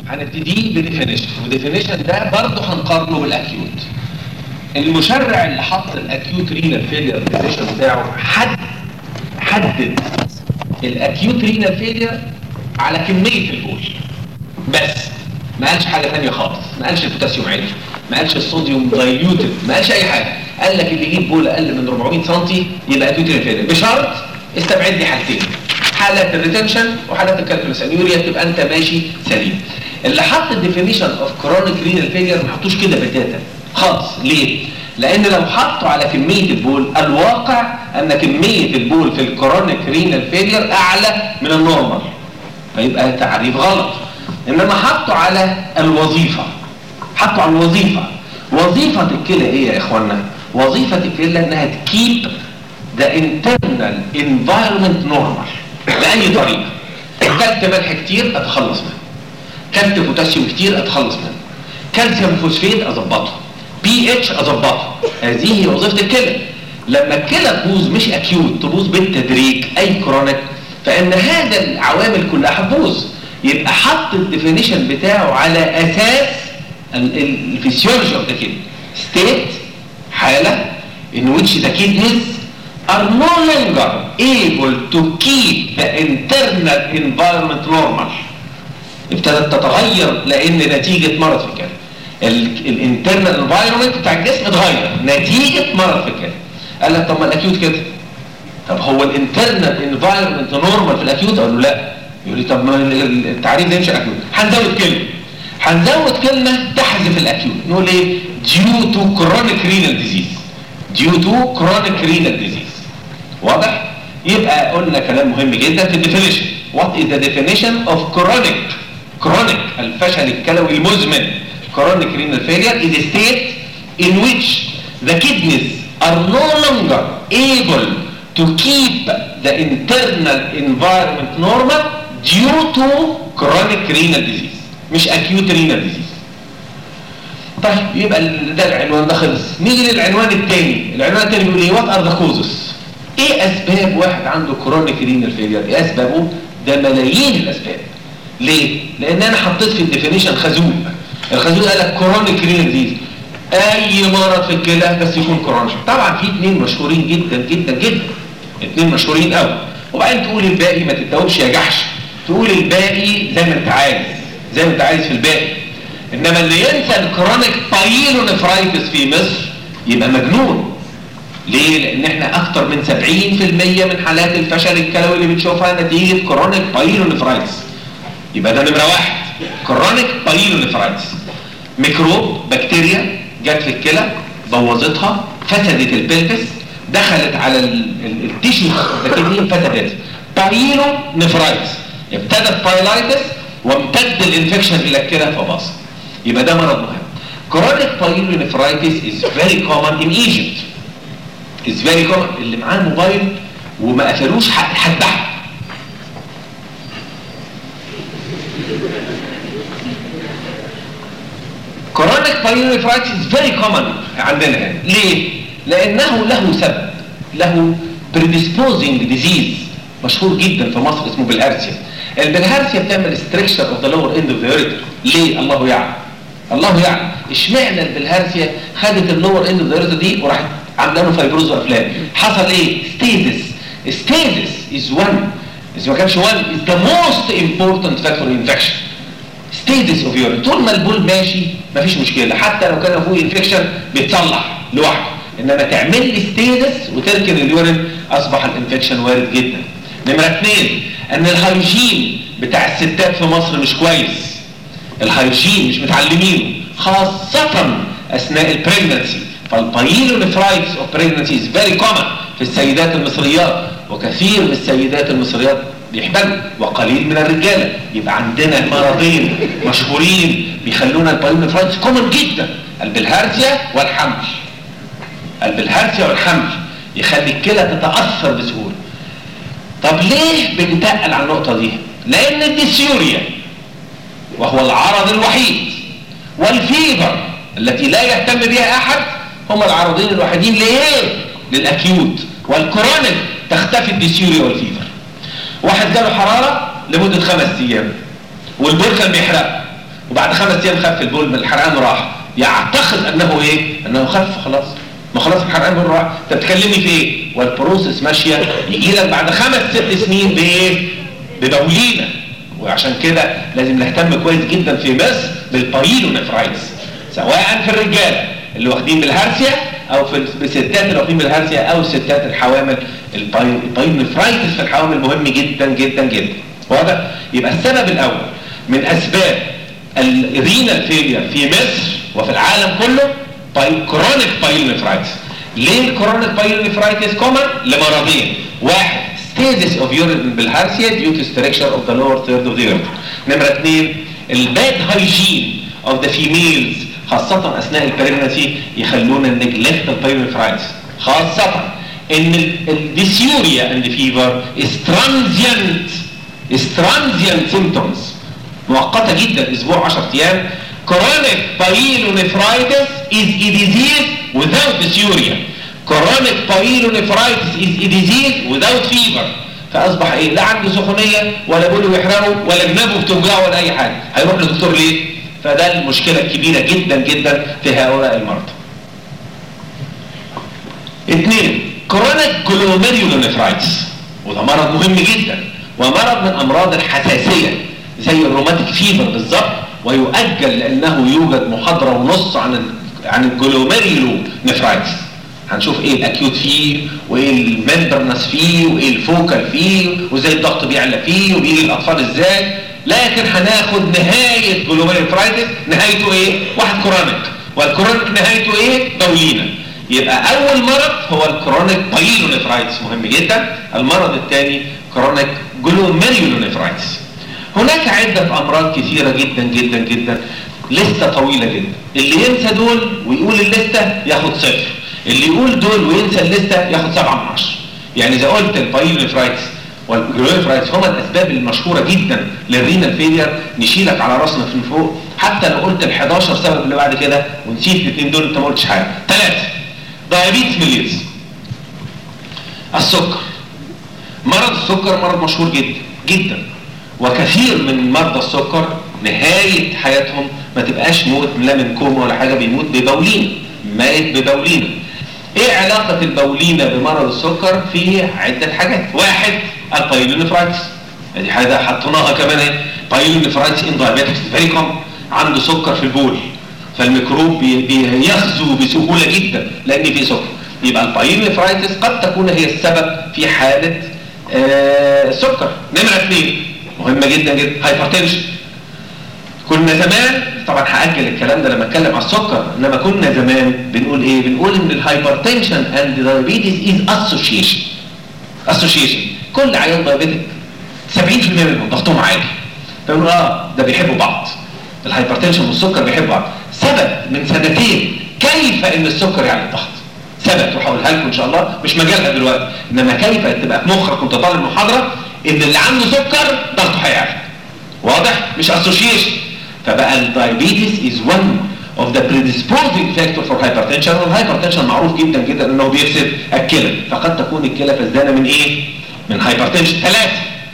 هنبتدي بديفينيشن والديفينيشن ده برضه هنقارنه بالاكيوت المشرع اللي حط الاكيوت رينال فيلير ديفينيشن بتاعه حد حدد الاكيوت رينال فيلير على كميه البول بس ما قالش حاجه ثانيه خالص ما قالش البوتاسيوم عالي ما قالش الصوديوم دايليوتد ما قالش اي حاجه قال لك اللي يجيب بول اقل من 400 سم يبقى اكيوت رينال فيلير بشرط استبعد لي حالتين حالات الريتنشن وحالات الكالكولس انيوريا تبقى انت ماشي سليم اللي حط الديفينيشن اوف كرونيك رينال فيلير ما حطوش كده بتاتا خالص ليه لان لو حطوا على كميه البول الواقع ان كميه البول في الكرونيك رينال فيلير اعلى من النورمال فيبقى تعريف غلط انما حطوا على الوظيفه حطوا على الوظيفه وظيفه الكلى ايه يا اخوانا وظيفه الكلى انها تكيب ذا انترنال انفايرمنت نورمال باي طريقه كلت ملح كتير اتخلص منه كلت بوتاسيوم كتير اتخلص منه كالسيوم فوسفيت اظبطه بي اتش اظبطه هذه هي وظيفه الكلى لما الكلى تبوظ مش اكيوت تبوظ بالتدريج اي كرونيك فان هذا العوامل كلها هتبوظ يبقى حط الديفينيشن بتاعه على اساس الفسيولوجي اوف ذا كيدني ستيت حاله in which the kidneys are no longer able to keep the internal environment normal ابتدت تتغير لان نتيجه مرض في الكلى الانترنال انفايرمنت بتاع الجسم اتغير نتيجه مرض في الكلى قال لك طب ما الاكيوت كده طب هو الانترنال انفايرمنت نورمال في الاكيوت اقول له لا يقول لي طب ما التعريف ده مش اكيوت هنزود كلمه هنزود كلمه تحذف الاكيوت نقول ايه due to chronic renal disease due to chronic renal disease واضح يبقى قلنا كلام مهم جدا في الديفينيشن what is the definition of chronic chronic الفشل الكلوي المزمن chronic renal failure is a state in which the kidneys are no longer able to keep the internal environment normal due to chronic renal disease مش acute renal disease طيب يبقى ده العنوان ده خلص نيجي للعنوان الثاني العنوان الثاني بيقول ايه وات ار ذا كوزز ايه اسباب واحد عنده كرونيك رينال فيلير ايه اسبابه ده ملايين الاسباب ليه لان انا حطيت في الديفينيشن خازوق الخازوق قال لك كرونيك رينال ديزيز اي مرض في الكلى بس يكون كرونيك طبعا في اثنين مشهورين جدا جدا جدا اثنين مشهورين قوي وبعدين تقول الباقي ما تتوبش يا جحش تقول الباقي زي ما انت عايز زي ما انت عايز في الباقي انما اللي ينسى الكرونيك بايلونيفرايتس في مصر يبقى مجنون ليه؟ لان احنا اكتر من 70% من حالات الفشل الكلوي اللي بنشوفها نتيجه كرونيك بايلونيفرايتس يبقى ده نمره واحد كرونيك بايلونيفرايتس ميكروب بكتيريا جت في الكلى بوظتها فسدت البلبس دخلت على التيشو الكدني فسدت بايلونيفرايتس ابتدت بايلايتس وامتد الانفكشن الى الكلى فباظ يبقى ده مرض مهم chronic pyelonephritis is very common in Egypt is very common اللي معاه موبايل وما قفلوش هتبعه chronic pyelonephritis is very common عندنا هنا ليه؟ لأنه له سبب له predisposing disease مشهور جدا في مصر اسمه بالهارسيا البلهارسيا بتعمل structure of the lower end of the urethra ليه؟ الله يعلم الله يعلم اشمعنى البلهارسيا خدت اللور اند اوف ذا دي وراحت عامله له فايبروز افلام حصل ايه ستيزس ستيزس از وان اذا ما كانش وان از ذا موست امبورتنت فاكتور انفكشن ستيزس اوف يورين طول ما البول ماشي مفيش مشكله حتى لو كان فوق انفكشن بيتصلح لوحده انما تعمل لي ستيزس وتركن اليورين اصبح الانفكشن وارد جدا نمره اثنين ان الهيجين بتاع الستات في مصر مش كويس الهيجين مش متعلمينه خاصة أثناء البريجنسي فالبايلونيفرايتس اوف بريجنسي از فيري كومن في السيدات المصريات وكثير من السيدات المصريات بيحبلوا وقليل من الرجاله يبقى عندنا مرضين مشهورين بيخلونا البايلونيفرايتس كومن جدا البلهارسيا والحمل البلهارسيا والحمل يخلي الكلى تتاثر بسهوله طب ليه بنتقل على النقطه دي لان الديسيوريا وهو العرض الوحيد والفيبر التي لا يهتم بها احد هم العرضين الوحيدين لايه للاكيوت والكورونيك تختفي الديسيوريا والفيبر واحد جاله حراره لمده خمس ايام والبول كان بيحرق وبعد خمس ايام خف البول من الحرقان راح يعتقد انه ايه انه خف خلاص ما خلاص الحرقان بول راح انت بتكلمني في ايه والبروسيس ماشيه يجي لك بعد خمس ست سنين بايه ببولينا وعشان كده لازم نهتم كويس جدا في مصر بالبايلونفرايتس سواء في الرجاله اللي واخدين بالهرسيا او في الستات اللي واخدين بالهرسيا او الستات الحوامل البايلونفرايتس في الحوامل مهم جدا جدا جدا واضح يبقى السبب الاول من اسباب الرينال فيلير في مصر وفي العالم كله باي كرونيك بايلونفرايتس ليه الكرونيك بايلونفرايتس كومن لمرضين واحد stasis of urine بالهارسيا due to structure of the lower third of the urine نمرة اثنين الباد هايجين of the females خاصة أثناء البريجنسي يخلونا نجلكت البايلونفرايتس خاصة ان الديسيوريا and the fever is transient is transient symptoms مؤقتة جدا اسبوع 10 ايام chronic pyelonephritis is a disease without dysuria chronic pyelonephritis is a disease without fever فاصبح ايه لا عنده سخونيه ولا بوله يحرقه ولا جنابه بتوجعه ولا اي حاجه هيروح للدكتور ليه فده المشكله الكبيره جدا جدا في هؤلاء المرضى اثنين كرونيك جلوميريولونيفرايتس وده مرض مهم جدا ومرض من امراض الحساسيه زي الروماتيك فيفر بالظبط ويؤجل لانه يوجد محاضره ونص عن ال عن الجلوميريولو نفرايتس هنشوف ايه الاكيوت فيه وايه الممبرنس فيه وايه الفوكال فيه وازاي الضغط بيعلى فيه وبيجي الاطفال ازاي لكن هناخد نهايه جلوميريولوفرايتس نهايته ايه واحد كرونيك والكرونيك نهايته ايه بولينا يبقى اول مرض هو الكرونيك بايلونيفرايتس مهم جدا المرض الثاني كرونيك جلوميريولونيفرايتس هناك عدة أمراض كثيرة جدا جدا جدا لستة طويلة جدا اللي ينسى دول ويقول الليستة ياخد صفر اللي يقول دول وينسى الليستة ياخد سبعة من عشرة يعني إذا قلت البايلونيفرايتس والجلوميريولونيفرايتس هما الأسباب المشهورة جدا للرينال فيلير نشيلك على راسنا من فوق حتى لو قلت ال 11 سبب اللي بعد كده ونسيت الاثنين دول انت ما قلتش حاجه. ثلاثه دايابيتس ميليتس السكر مرض السكر مرض مشهور جدا جدا وكثير من مرضى السكر نهاية حياتهم ما تبقاش موت لا من كوما ولا حاجة بيموت ببولينة ميت ببولينة ايه علاقة البولينة بمرض السكر في عدة حاجات واحد البايلونيفرايتس دي حاجة حطيناها كمان ايه بايلونيفرايتس ان دايابيتكس فيري كومن عنده سكر في البول فالميكروب بيغزو بسهولة جدا لان في سكر يبقى البايلونيفرايتس قد تكون هي السبب في حالة آه سكر نمرة اثنين مهمة جدا جدا هايبرتنشن كنا زمان طبعا هاجل الكلام ده لما اتكلم على السكر انما كنا زمان بنقول ايه بنقول ان الهايبرتنشن اند دايابيتس از اسوشيشن اسوشيشن كل عيان دايابيتك 70% منهم ضغطهم عالي فبنقول اه ده بيحبوا بعض الهايبرتنشن والسكر بيحبوا بعض سبب من سنتين كيف ان السكر يعني الضغط ثبت وهقولها لكم ان شاء الله مش مجالها دلوقتي انما كيف تبقى في مخك وانت طالب محاضره ان اللي عنده سكر ضغطه هيعلى واضح مش اسوشيشن فبقى الدايابيتس از one of the predisposing factor for hypertension والهايبرتنشن معروف جدا جدا انه بيفسد الكلى فقد تكون الكلى فسدانه من ايه من هايبرتنشن ثلاثه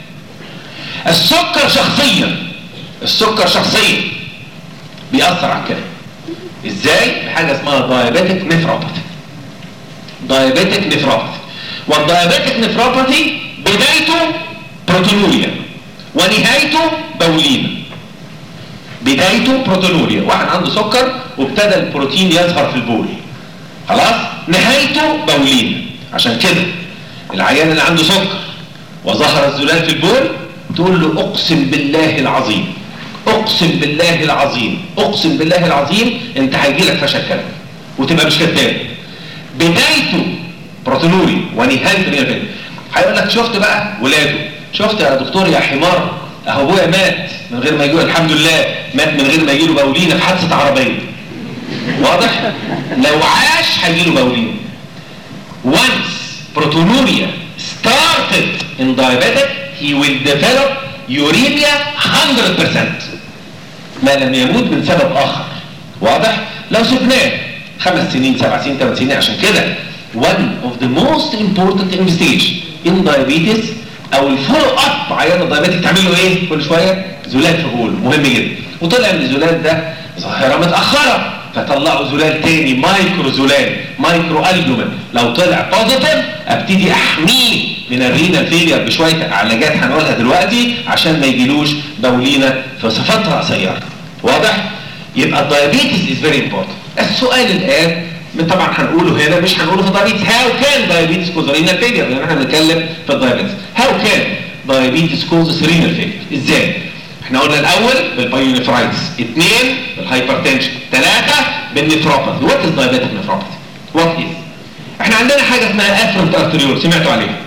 السكر شخصيا السكر شخصيا بيأثر على الكلى ازاي بحاجه اسمها دايابيتك نفروباثي دايابيتك نفروباثي والدايابيتك نفروباثي بدايته بروتونوريا ونهايته بولينا بدايته بروتونوريا واحد عنده سكر وابتدى البروتين يظهر في البول خلاص نهايته بولينا عشان كده العيان اللي عنده سكر وظهر الزلال في البول تقول له اقسم بالله العظيم اقسم بالله العظيم اقسم بالله العظيم انت هيجي لك فشل كلوي وتبقى مش كذاب بدايته بروتونوري ونهايته ريال هيقول لك شفت بقى ولاده شفت يا دكتور يا حمار اهو ابويا مات من غير ما يجي الحمد لله مات من غير ما يجي له بولينه في حادثه عربيه واضح لو عاش هيجي له بولينه once proteinuria started in diabetic he will develop uremia 100% ما لم يموت من سبب اخر واضح لو سبناه خمس سنين سبع سنين ثمان سنين عشان كده one of the most important investigation in diabetes او الفولو اب عيان الدايابيتك تعمل له ايه كل شويه زلال في بول مهم جدا وطلع ان الزلال ده ظاهره متاخره فطلعوا زلال تاني مايكرو زلال مايكرو البومين لو طلع بوزيتيف ابتدي احميه من الرينال فيلير بشويه علاجات هنقولها دلوقتي عشان ما يجيلوش بولينا في فتره قصيره واضح يبقى الدايابيتس از فيري امبورتنت السؤال الان من طبعا هنقوله هنا مش هنقوله في الدايابيتس هاو كان دايابيتس كوز رينال فيلير لان احنا بنتكلم في الدايابيتس هاو كان دايابيتس كوز رينال فيلير ازاي احنا قلنا الاول بالبايونيفرايتس اثنين بالهايبرتنشن ثلاثه بالنفروباثي وات از دايابيتك نفروباثي وات از احنا عندنا حاجه اسمها افرنت ارتريول سمعتوا عليها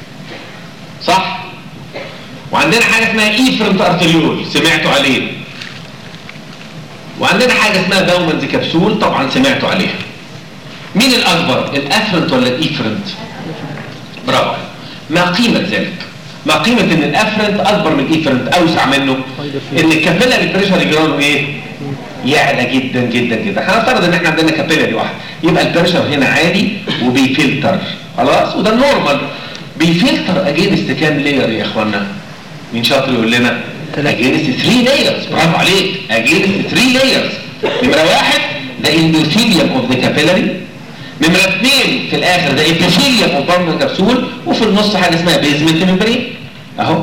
صح وعندنا حاجه اسمها ايفرنت ارتريول سمعتوا عليه وعندنا حاجه اسمها باومنز كبسول طبعا سمعتوا عليها مين الاكبر الافرنت ولا الايفرنت برافو ما قيمه ذلك ما قيمه ان الافرنت اكبر من الايفرنت اوسع منه ان الكابيلاري بريشر يجرى له ايه يعلى جدا جدا جدا هنفترض ان احنا عندنا كابيلاري واحد يبقى البريشر هنا عالي وبيفلتر خلاص وده النورمال بيفلتر اجينست كام لاير يا اخوانا مين شاطر يقول لنا اجينست 3 لايرز برافو عليك اجينست 3 لايرز نمره واحد ده اندوثيليوم اوف ذا كابيلاري نمرة اثنين في الاخر ده ابيثيليوم اوف بارن كبسول وفي النص حاجة اسمها بيزمنت ممبرين اهو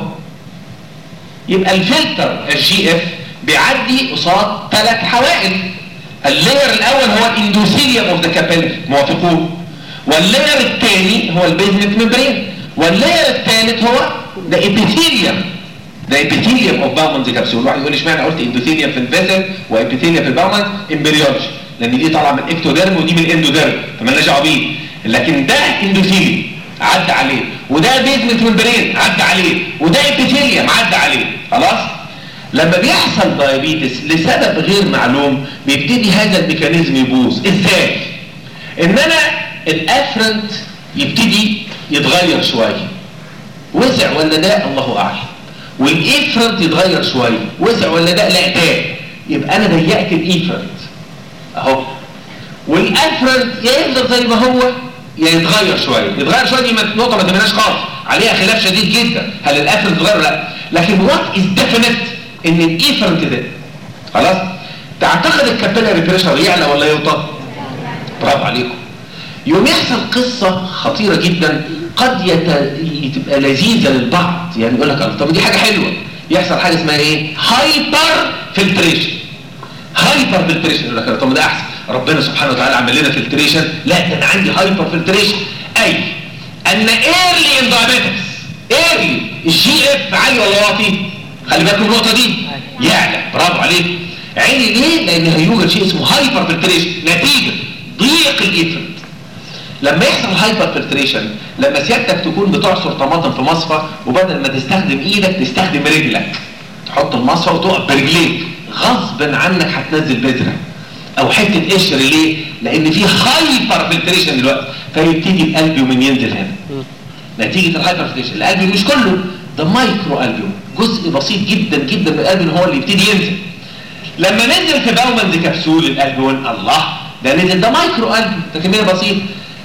يبقى الفلتر الجي اف بيعدي قصاد ثلاث حوائل اللاير الاول هو الاندوثيليوم اوف ذا كابيلاري موافقون واللاير الثاني هو البيزمنت ممبرين واللاير الثالث هو ده ابيثيليوم ده ابيثيليوم اوف باومنز كبسول واحد يقول لي اشمعنى قلت اندوثيليوم في الفيزل وابيثيليوم في الباومنز امبريولوجي لان دي طالعه من اكتوديرم ودي من اندوديرم فمالناش دعوه بيه لكن ده اندوثيليوم عدى عليه وده بيزمنت ممبرين عدى عليه وده ابيثيليوم عدى عليه خلاص لما بيحصل دايابيتس لسبب غير معلوم بيبتدي هذا الميكانيزم يبوظ ازاي ان انا الافرنت يبتدي يتغير شويه وسع ولا ده الله اعلم والايفرنت يتغير شويه وسع ولا ده لا ده يبقى انا ضيقت الايفرنت اهو والافرنت يا يفضل زي ما هو يا يتغير شويه يتغير شويه دي نقطه ما تهمناش خالص عليها خلاف شديد جدا هل الافرنت اتغير ولا لا لكن وات از ديفينيت ان الايفرنت ده خلاص تعتقد الكابيلاري بريشر يعلى ولا يوطى برافو عليكم يوم يحصل قصة خطيرة جدا قد يت... تبقى لذيذة للبعض يعني يقول لك طب دي حاجة حلوة يحصل حاجة اسمها ايه هايبر فلتريشن هايبر فلتريشن يقول لك طب ده احسن ربنا سبحانه وتعالى عمل لنا فلتريشن لا ده انا عندي هايبر فلتريشن اي ان ايرلي ان دايابيتكس ايرلي الجي اف عالي ولا واطي خلي بالكم النقطه دي يعلى برافو عليك عيني ليه لان هيوجد شيء اسمه هايبر فلتريشن نتيجه ضيق الايفرنت لما يحصل هايبر فلتريشن لما سيادتك تكون بتعصر طماطم في مصفى وبدل ما تستخدم ايدك تستخدم رجلك تحط المصفى وتقف برجليك غصب عنك هتنزل بذره او حته قشر ليه لان في هايبر فلتريشن دلوقتي فيبتدي الالبيوم ينزل هنا نتيجه الهايبر فلتريشن الالبيوم مش كله ده مايكرو البيوم جزء بسيط جدا جدا من الالبيوم هو اللي يبتدي ينزل لما نزل في باومنز كبسول الالبيوم الله ده نزل ده مايكرو البيوم ده كميه بسيط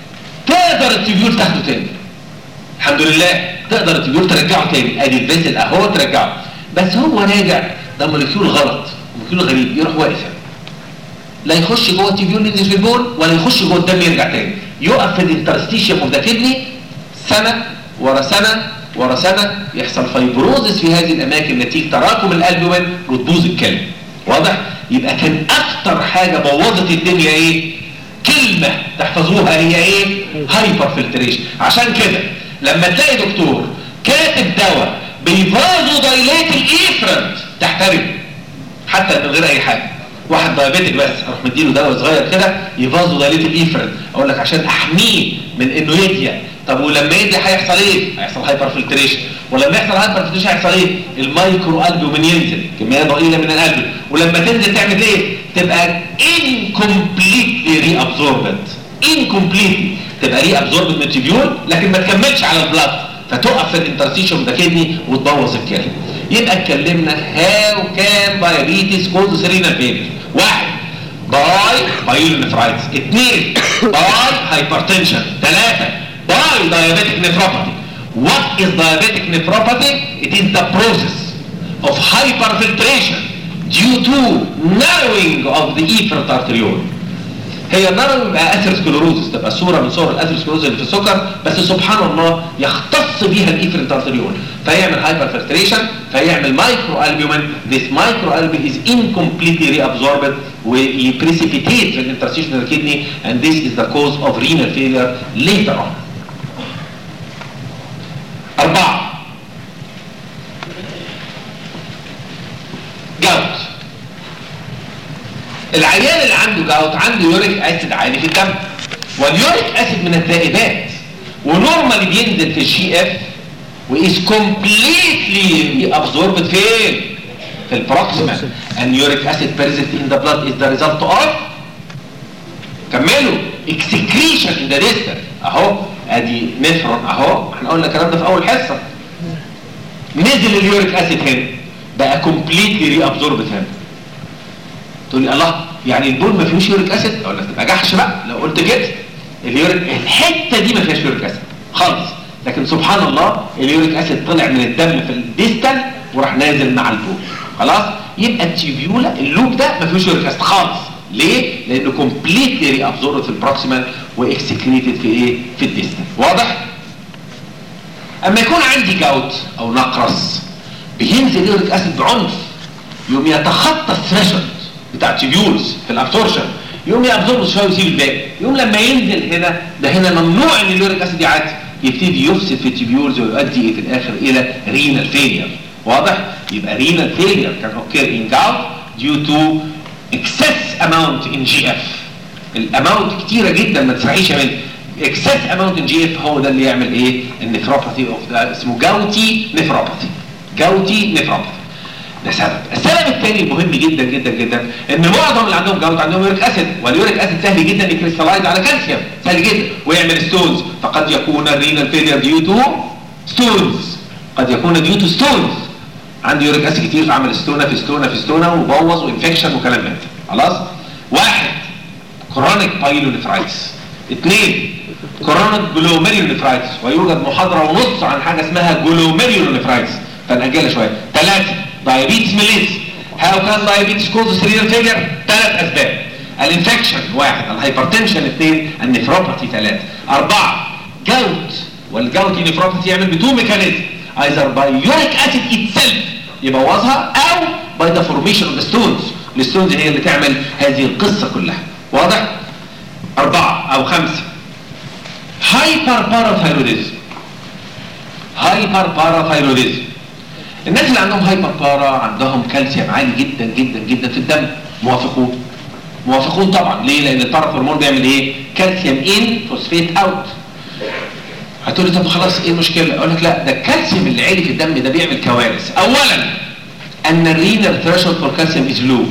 تقدر التبيول تاخده تاني الحمد لله تقدر التبيول ترجعه تاني ادي الفيسل اهو ترجعه بس هو راجع ده مولكيول غلط مولكيول غريب يروح واقف لا يخش جوه التبيول ينزل في البول ولا يخش جوه الدم يرجع تاني يقف في الانترستيشيوم اوف ذا كدني سنه ورا سنه ورا سنه يحصل فايبروزس في هذه الاماكن نتيجه تراكم الالبومين وتبوظ الكلى واضح يبقى كان اكتر حاجه بوظت الدنيا ايه كلمة تحفظوها هي ايه هايبر فلتريشن عشان كده لما تلاقي دكتور كاتب دواء بيفازو دايليت الايفرنت تحترم حتى من غير اي حاجة واحد دايابيتك بس اروح مديله دواء صغير كده يفازو دايليت الايفرنت اقول لك عشان احميه من انه يضيق طب ولما يضيق هيحصل ايه هيحصل هايبر فلتريشن ولما يحصل هايبر فلتريشن هيحصل ايه المايكرو البومين ينزل كميه ضئيله من القلب ولما تنزل تعمل ايه تبقى incompletely reabsorbed incompletely تبقى reabsorbed من التبيول لكن ما تكملش على البلاد فتقف في الانترستيشن ده كدني وتبوظ الكلى يبقى اتكلمنا هاو كان دايابيتس كوز سيرينال فيلير واحد باي بايلونفرايتس اثنين باي هايبرتنشن ثلاثة باي diabetic nephropathy what is diabetic nephropathy it is the process of hyperfiltration due to narrowing of the efferent arteriole هي narrowing بقى اثيروسكلوروزس تبقى صوره من صور الاثيروسكلوروزس اللي في السكر بس سبحان الله يختص بيها الافرنت ارتريول فيعمل هايبر فلتريشن فيعمل مايكرو البيومين this micro albumin is incompletely reabsorbed ويبريسيبيتيت في الانترستيشنال كدني and this is the cause of renal failure later on أربعة جاوت العيان اللي عنده جاوت عنده يوريك اسيد عالي في الدم واليوريك اسيد من الذائبات ونورمالي بينزل في الجي اف وإز كومبليتلي absorbed فين؟ في البروكسيمال and uric acid present in the blood is the result of كملوا excretion in the distal اهو ادي نفرون اهو احنا قلنا الكلام ده في اول حصه نزل اليوريك اسيد هنا بقى كومبليتلي ري ابزوربد هنا تقول لي الله يعني البول ما فيهوش يوريك اسيد اقول لك تبقى جحش بقى لو قلت كده اليوريك الحته دي ما فيهاش يوريك اسيد خالص لكن سبحان الله اليوريك اسيد طلع من الدم في الديستال وراح نازل مع البول خلاص يبقى التيبيولا اللوب ده ما فيهوش يوريك اسيد خالص ليه لانه كومبليتلي ري ابزوربد في البروكسيمال واكسكريتد في ايه في الديستال واضح اما يكون عندي جاوت او نقرس بينزل يوريك اسيد بعنف يوم يتخطى الثريشولد بتاع التيبيولز في الابسورشن يقوم يابزورب شويه ويسيب الباقي يقوم لما ينزل هنا ده هنا ممنوع ان اليوريك اسيد يعدي يبتدي يفسد في التيبيولز ويؤدي في الاخر الى رينال فيلير واضح يبقى رينال فيلير كان اوكير ان جاوت ديو تو اكسس اماونت ان جي اف الاماونت كتيره جدا ما تسرحيش يا بنت اكسس اماونت ان جي اف هو ده اللي يعمل ايه النفروباثي اوف ده اسمه جاوتي نفروباثي جاوتي نفروباثي ده سبب السبب الثاني المهم جدا جدا جدا ان معظم اللي عندهم جلط عندهم يوريك اسيد واليوريك اسيد سهل جدا يكريستالايز على كالسيوم سهل جدا ويعمل ستونز فقد يكون الرينال فيلير ديو تو ستونز قد يكون ديو تو ستونز عنده يوريك اسيد كتير فعمل ستونه في ستونه في ستونه وبوظ وانفكشن وكلام من ده خلاص واحد كرونيك بايلونيفرايتس اثنين كرونيك جلوميريونيفرايتس ويوجد محاضره ونص عن حاجه اسمها جلوميريونيفرايتس فنأجلها شويه ثلاثه دايابيتس ميليتس هاو كان دايابيتس كوز سيريال فيلير ثلاث اسباب الانفكشن واحد الهايبرتنشن اثنين النفروباثي ثلاثه اربعه جوت والجوت نفروباثي يعمل بتو ميكانيزم ايذر باي يوريك اسيد اتسيلف يبوظها او باي ذا فورميشن اوف ذا ستونز الستونز هي اللي تعمل هذه القصه كلها واضح اربعه او خمسه هايبر باراثايروديزم هايبر باراثايروديزم الناس اللي عندهم هايبر بارا عندهم كالسيوم عالي جدا جدا جدا في الدم موافقون موافقون طبعا ليه لان البارا هرمون بيعمل ايه كالسيوم ان فوسفيت اوت هتقول لي طب خلاص ايه المشكله اقول لك لا ده الكالسيوم اللي عالي في الدم ده بيعمل كوارث اولا ان الرينال ثريشولد فور كالسيوم از لو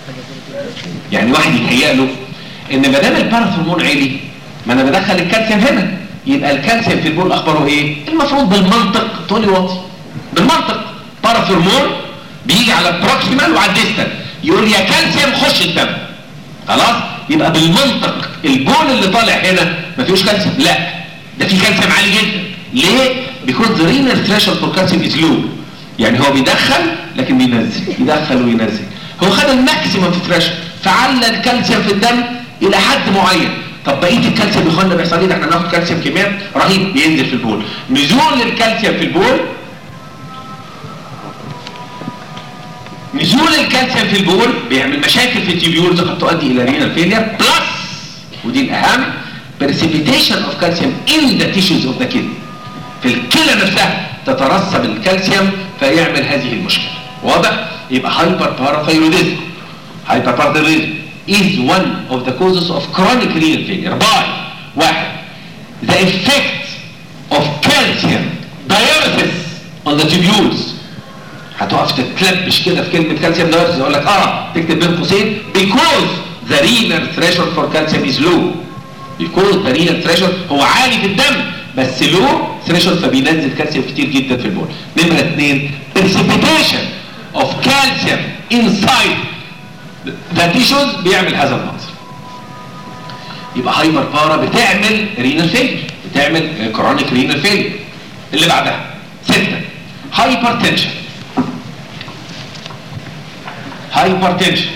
يعني واحد يتهيأ له ان ما دام البارا هرمون عالي ما انا بدخل الكالسيوم هنا يبقى الكالسيوم في البول اخباره ايه المفروض بالمنطق تقول لي واطي بالمنطق بارافورمون بيجي على البروكسيمال وعلى الديستال يقول يا كالسيوم خش الدم خلاص يبقى بالمنطق البول اللي طالع هنا ما فيهوش كالسيوم لا ده في كالسيوم عالي جدا ليه because the renal threshold for calcium is low يعني هو بيدخل لكن بينزل يدخل وينزل هو خد الماكسيمم في الثريشولد فعلى الكالسيوم في الدم الى حد معين طب بقيه الكالسيوم يا اخوانا بيحصل ايه ده احنا بناخد كالسيوم كميات رهيب بينزل في البول نزول الكالسيوم في البول نزول الكالسيوم في البول بيعمل مشاكل في التيبيولز قد تؤدي الى رينال فيلير بلس ودي الاهم precipitation of calcium in the tissues of the kidney في الكلى نفسها تترسب الكالسيوم فيعمل هذه المشكله واضح يبقى هايبر باراثايروديزم هايبر باراثايروديزم is one of the causes of chronic renal failure by واحد the effect of calcium diuresis on the tubules هتقف تتلبش كده في كلمة كالسيوم دايورسيس يقول لك اه تكتب بين قوسين because the renal threshold for calcium is low because the renal threshold هو عالي في الدم بس low threshold فبينزل كالسيوم كتير جدا في البول نمرة اثنين precipitation of calcium inside the tissues بيعمل هذا المنظر يبقى هايبر بارا بتعمل رينال فيلر بتعمل كرونيك رينال فيلر اللي بعدها ستة هايبر تنشن هايبرتنشن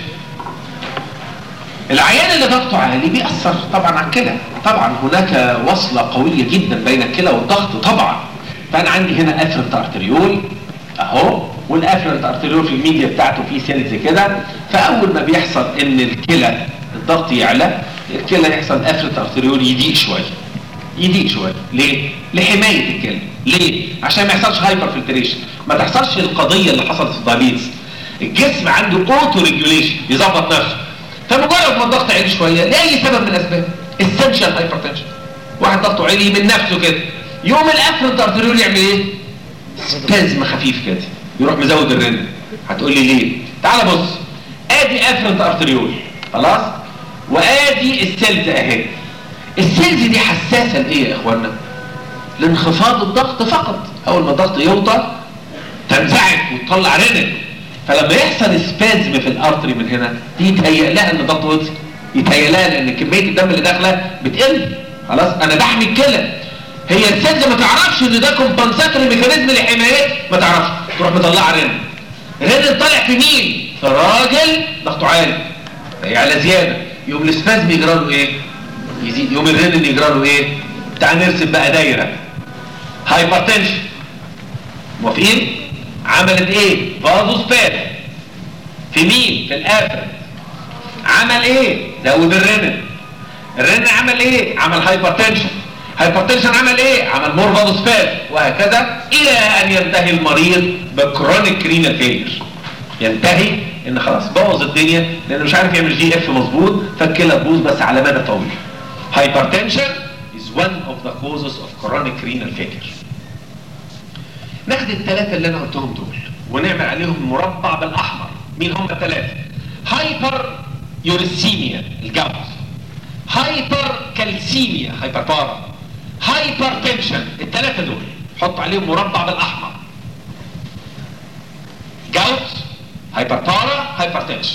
العيان اللي ضغطه عالي بيأثر طبعا على الكلى طبعا هناك وصلة قوية جدا بين الكلى والضغط طبعا فأنا عندي هنا افرنت ارتريول اهو والافرنت ارتريول في الميديا بتاعته فيه سيلز كده فأول ما بيحصل ان الكلى الضغط يعلى الكلى يحصل افرنت ارتريول يضيق شوية يضيق شوية ليه؟ لحماية الكلى ليه؟ عشان ما يحصلش هايبر فلتريشن ما تحصلش القضية اللي حصلت في الدايبيتس الجسم عنده اوتو ريجوليشن يظبط نفسه فمجرد ما الضغط عالي شويه لاي سبب من الاسباب اسنشال هايبرتنشن واحد ضغطه عالي من نفسه كده يوم الافرنت ارتريول يعمل ايه سبازم خفيف كده يروح مزود الرن هتقول لي ليه تعال بص ادي افرنت ارتريول خلاص وادي السيلز اهي السيلز دي حساسه لايه يا اخوانا لانخفاض الضغط فقط اول ما الضغط يوطى تنزعج وتطلع رنن فلما يحصل سبازم في الارتري من هنا دي يتهيأ لها ان الضغط وطي يتهيأ لها لان كميه الدم اللي داخله بتقل خلاص انا بحمي الكلى هي السيلز ما تعرفش ان ده كومبنساتوري ميكانيزم لحمايات ما تعرفش تروح مطلعه رن رن طالع في مين في راجل ضغطه عالي على زياده يوم السبازم يجرى له ايه يزيد يوم الرن يجرى له ايه تعال نرسم بقى دايره هايبرتنشن موافقين عملت ايه فازوسباز في مين في الافرد عمل ايه زود الرنن الرنن عمل ايه عمل هايبرتنشن هايبرتنشن عمل ايه عمل مور فازوسباز وهكذا الى ان ينتهي المريض بكرونيك رينال فيلير ينتهي ان خلاص بوظ الدنيا لانه مش عارف يعمل جي اف مظبوط فالكلى تبوظ بس على مدى طويل hypertension is one of the causes of chronic renal failure ناخد الثلاثة اللي انا قلتهم دول ونعمل عليهم مربع بالاحمر مين هم الثلاثة هايبر يوريسيميا الجوز هايبر كالسيميا هايبر بارا هايبر تنشن الثلاثة دول حط عليهم مربع بالاحمر جوز هايبر بارا هايبر تنشن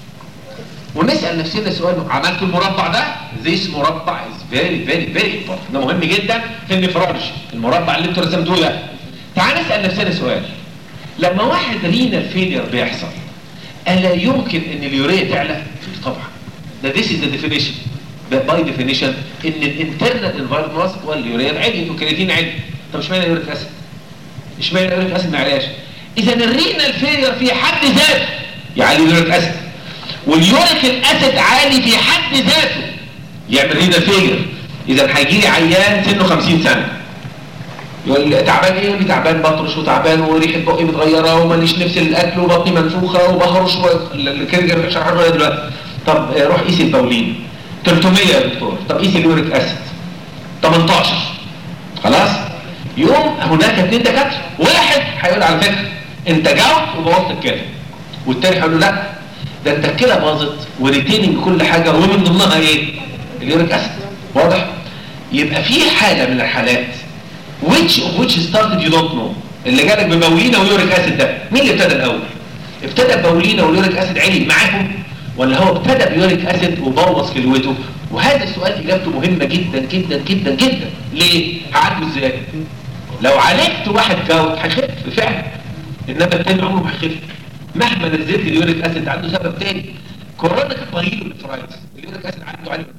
ونسأل نفسنا سؤال عملت المربع ده this مربع is very very very important ده مهم جدا في النفرولوجي المربع اللي انتوا رسمتوه ده تعال نسأل نفسنا سؤال لما واحد رينال فيلير بيحصل ألا يمكن ان اليوريا تعلى؟ طبعا ده this is the definition باي definition ان الانترنال انفايرمنت واليوريا عليت والكرياتين علي طب اشمعنى اليوريك اسيد؟ اشمعنى اليوريك اسيد ما علاش؟ اذا الرينال فيلير في حد ذاته يعلي اليوريك اسيد واليوريك الاسيد عالي في حد ذاته يعمل رينال فيلير اذا هيجي لي عيان سنه 50 سنه يقول لي تعبان ايه؟ يقول لي تعبان بطرش وتعبان وريحه بقي متغيره وماليش نفس الاكل وبطني منفوخه وبهرش الكرجر مش عارف دلوقتي طب روح قيس البولين 300 يا دكتور طب قيس اليوريك اسيد 18 خلاص يوم هناك اثنين دكاتره واحد هيقول على فكره انت جاوت وبوظت الكلى والتاني هيقول له لا ده انت الكلى باظت وريتيننج كل حاجه ومن ضمنها ايه؟ اليوريك اسيد واضح؟ يبقى في حاله من الحالات which of which started you don't know اللي جالك ببولينا ويوريك اسيد ده مين اللي ابتدى الاول ابتدى ببولينا واليوريك اسيد عالي معاهم ولا هو ابتدى بيوريك اسيد وبوظ كلوته وهذا السؤال اجابته مهمه جدا جدا جدا جدا ليه هعالجه ازاي لو عالجت واحد جاوت هيخف فعلا انما التاني عمره ما هيخف مهما نزلت اليوريك اسيد عنده سبب تاني كورونيك مريض بالفرايتس اليوريك اسيد عنده عالي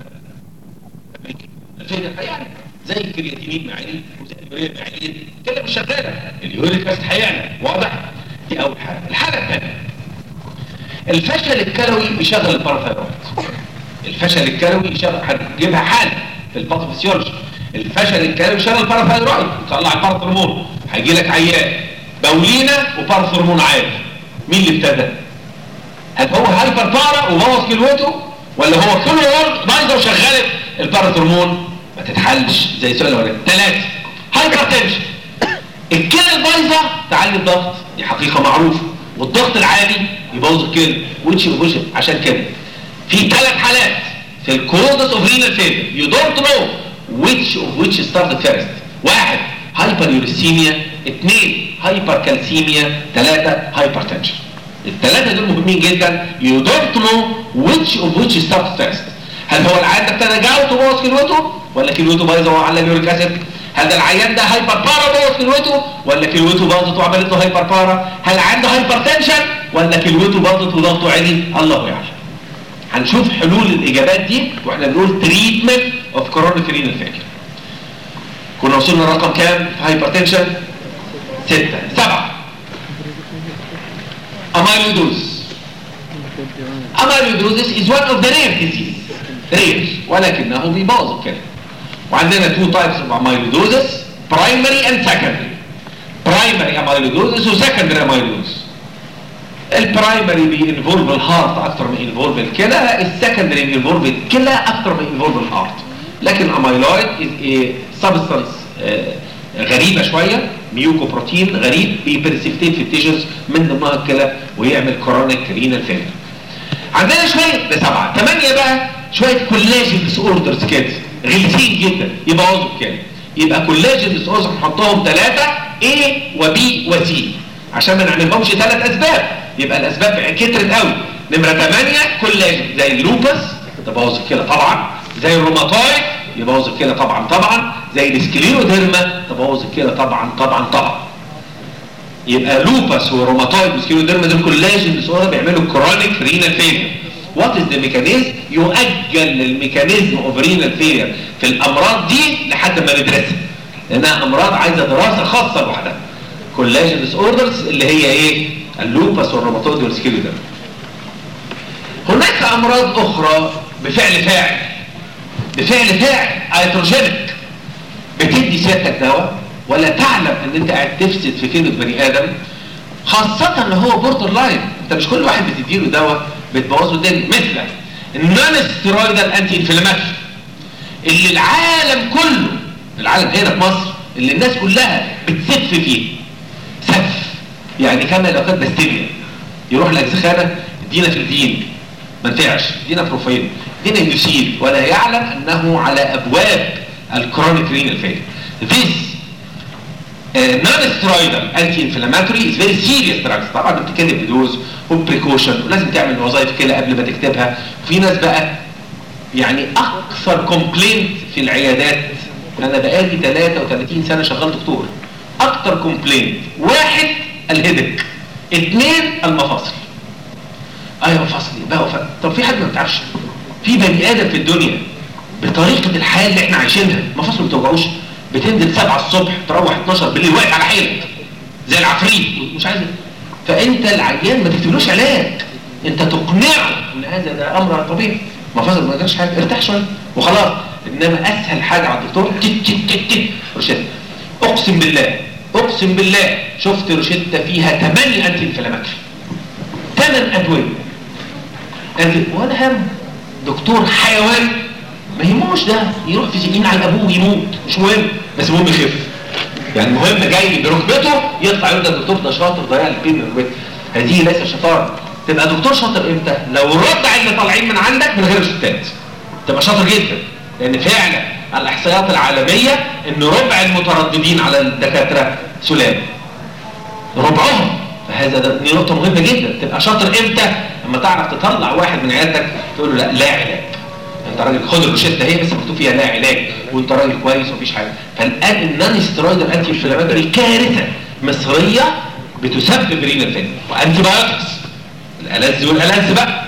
الفيديو هيعلى زي الكرياتينين معالي وزي اليوريا معالي كده مش شغاله اليوريك اسيد هيعلى واضح دي اول حاجه الحاجه الثانيه الفشل الكلوي بيشغل البارافيرويد الفشل الكلوي يشغل هتجيبها حاله في الباثوفيسيولوجي الفشل الكلوي يشغل البارافيرويد يطلع البارثرمون هيجي لك عيان بولينا وبارثرمون عالي مين اللي ابتدى هل هو هايبر بارا وبوظ كلوته ولا هو كله بايظه وشغلت البارثرمون ما تتحلش زي السؤال الاولاني ثلاثه هايبر تنشن الكلى البايظه تعلي الضغط دي حقيقه معروفه والضغط العالي يبوظ الكلى ويتش وبوش عشان كده في ثلاث حالات في الكوزس اوف رينال فيلر يو دونت نو which of which started first واحد هايبر يوريسيميا اثنين هايبر كالسيميا ثلاثة هايبر تنشن الثلاثة دول مهمين جدا يو دونت نو which of which started first هل هو العيان ده ابتدى جاوت وبوظ كلوته ولا كلوته بايظه وعلى اليوريك اسيد هل ده العيان ده هايبر بارا بوظ كلوته ولا كلوته باظت وعملت له هايبر بارا هل عنده هايبر تنشن ولا كلوته باظت وضغطه عالي الله يعلم هنشوف حلول الاجابات دي واحنا بنقول تريتمنت اوف كورونيك رينال فيلير كنا وصلنا رقم كام في هايبرتنشن ستة سبعة اميلودوز اميلودوزس is one of the rare disease rare ولكنه بيبوظ الكلى وعندنا two types of amyloidosis primary and secondary primary amyloidosis و secondary amyloidosis البرايمري بينفولف الهارت اكتر من انفولف الكلى السكندري بينفولف الكلى اكتر من انفولف الهارت لكن اميلويد سبستانس غريبة شوية ميوكو بروتين غريب بيبرسيفتيت في التيشوز من ضمنها الكلى ويعمل كورونيك رينال فيلر عندنا شوية ده سبعة ثمانية بقى شوية كولاجين ديس اوردرز كده غلسين جدا يبوظوا الكلى يبقى كولاجين ديس اوردرز نحطهم ثلاثة A و B و C عشان ما نعملهمش ثلاث اسباب يبقى الاسباب كترت قوي نمرة 8 كولاجين زي اللوبس تبوظ الكلى طبعا زي الروماتويد يبوظ الكلى طبعا طبعا زي السكليروديرما تبوظ الكلى طبعا طبعا طبعا يبقى لوبس وروماتويد وسكليروديرما دول كولاجين ديسوردر بيعملوا كرونيك رينال فيلير وات از ذا ميكانيزم يؤجل الميكانيزم اوف رينال فيلير في الامراض دي لحد ما ندرسها لانها امراض عايزه دراسه خاصه لوحدها كولاجين ديس اوردرز اللي هي ايه اللوبس والروماتويد والسكليروديرما هناك امراض اخرى بفعل فاعل بفعل فاعل ايتروجينيك بتدي سيادتك دواء ولا تعلم ان انت قاعد تفسد في كلمه بني ادم خاصة ان هو بوردر لاين انت مش كل واحد بتديله دواء بتبوظه الدنيا مثل النون ستيرويدال انتي انفلاماتوري اللي العالم كله العالم هنا في مصر اللي الناس كلها بتسف فيه سف يعني كما لو كانت باستيريا يروح الاجزخانه ادينا في الدين ما نفعش ادينا بروفين ادينا يوسيل ولا يعلم انه على ابواب الكرونيك رينال فيلير This non-steroidal anti-inflammatory is very serious drugs طبعا بتتكلم بدوز وبريكوشن ولازم تعمل وظائف كده قبل ما تكتبها وفي ناس بقى يعني اكثر كومبلينت في العيادات انا بقالي 33 سنه شغال دكتور اكثر كومبلينت واحد الهيدك اثنين المفاصل ايوه مفاصلي بقى وف... طب في حد ما بتعرفش في بني ادم في الدنيا بطريقه الحياه اللي احنا عايشينها مفاصله ما بتوجعوش بتنزل 7 الصبح تروح 12 بالليل واقف على حيلك زي العفريت مش عايز فانت العيان ما تكتبلوش علاج انت تقنعه ان هذا ده امر طبيعي مفاصل ما جراش حاجه ارتاح شويه وخلاص انما اسهل حاجه على الدكتور تك تك تك تك روشته اقسم بالله اقسم بالله شفت روشته فيها 8 انتي انفلاماتوري 8 ادويه قال ولا هم دكتور حيوان ما يهموش ده يروح في سنين على ابوه ويموت مش مهم بس المهم يخف يعني المهم جاي بركبته يطلع يقول ده الدكتور ده شاطر ضيع البين من ركبته هذه ليس شطاره تبقى دكتور شاطر امتى لو ربع اللي طالعين من عندك من غير روشتات تبقى شاطر جدا لان فعلا الاحصائيات العالميه ان ربع المترددين على الدكاتره سلام ربعهم فهذا ده دي نقطه مهمه جدا تبقى شاطر امتى لما تعرف تطلع واحد من عيادتك تقول له لا لا علاج انت راجل خد الروشته اهي بس مكتوب فيها لا علاج وانت راجل كويس ومفيش حاجه فالان النون ستيرويد انتي انفلاماتوري كارثه مصريه بتسبب رينال فيلر وانتي بايوتكس الالذ والالذ بقى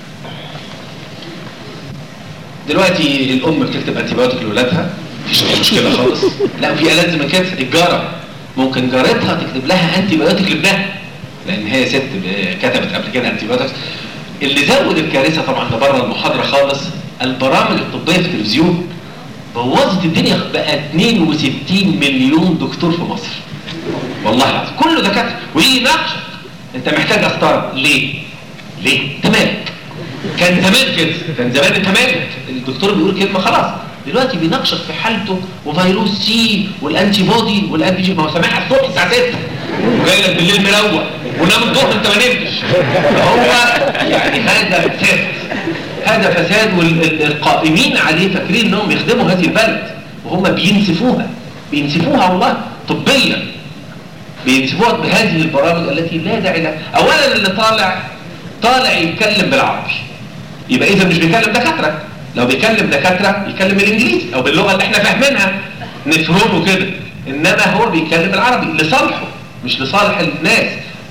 دلوقتي الام بتكتب انتي بايوتيك لاولادها مفيش اي مشكله خالص لا في الذ من كده الجاره ممكن جارتها تكتب لها انتي بايوتيك لابنها لان هي ست كتبت قبل كده انتي بايوتكس اللي زود الكارثه طبعا ده بره المحاضره خالص البرامج الطبيه في التلفزيون بوظت الدنيا بقى 62 مليون دكتور في مصر والله العظيم كله دكاتره ويجي يناقشك انت محتاج اختار ليه؟ ليه؟ انت مالك كان زمان كده كان زمان انت مالك الدكتور بيقول كلمه خلاص دلوقتي بيناقشك في حالته وفيروس سي والانتي بودي والانتي جي ما هو سامعها الصبح الساعه 6 وجاي لك بالليل مروق ونام الظهر انت ما نمتش فهو يعني هذا فساد هذا فساد والقائمين عليه فاكرين انهم يخدموا هذه البلد وهم بينسفوها بينسفوها والله طبيا بينسفوها بهذه البرامج التي لا داعي لها اولا اللي طالع طالع يتكلم بالعربي يبقى اذا مش بيكلم دكاتره لو بيكلم دكاتره يتكلم بالانجليزي او باللغه اللي احنا فاهمينها نفرمه كده انما هو بيتكلم بالعربي لصالحه مش لصالح الناس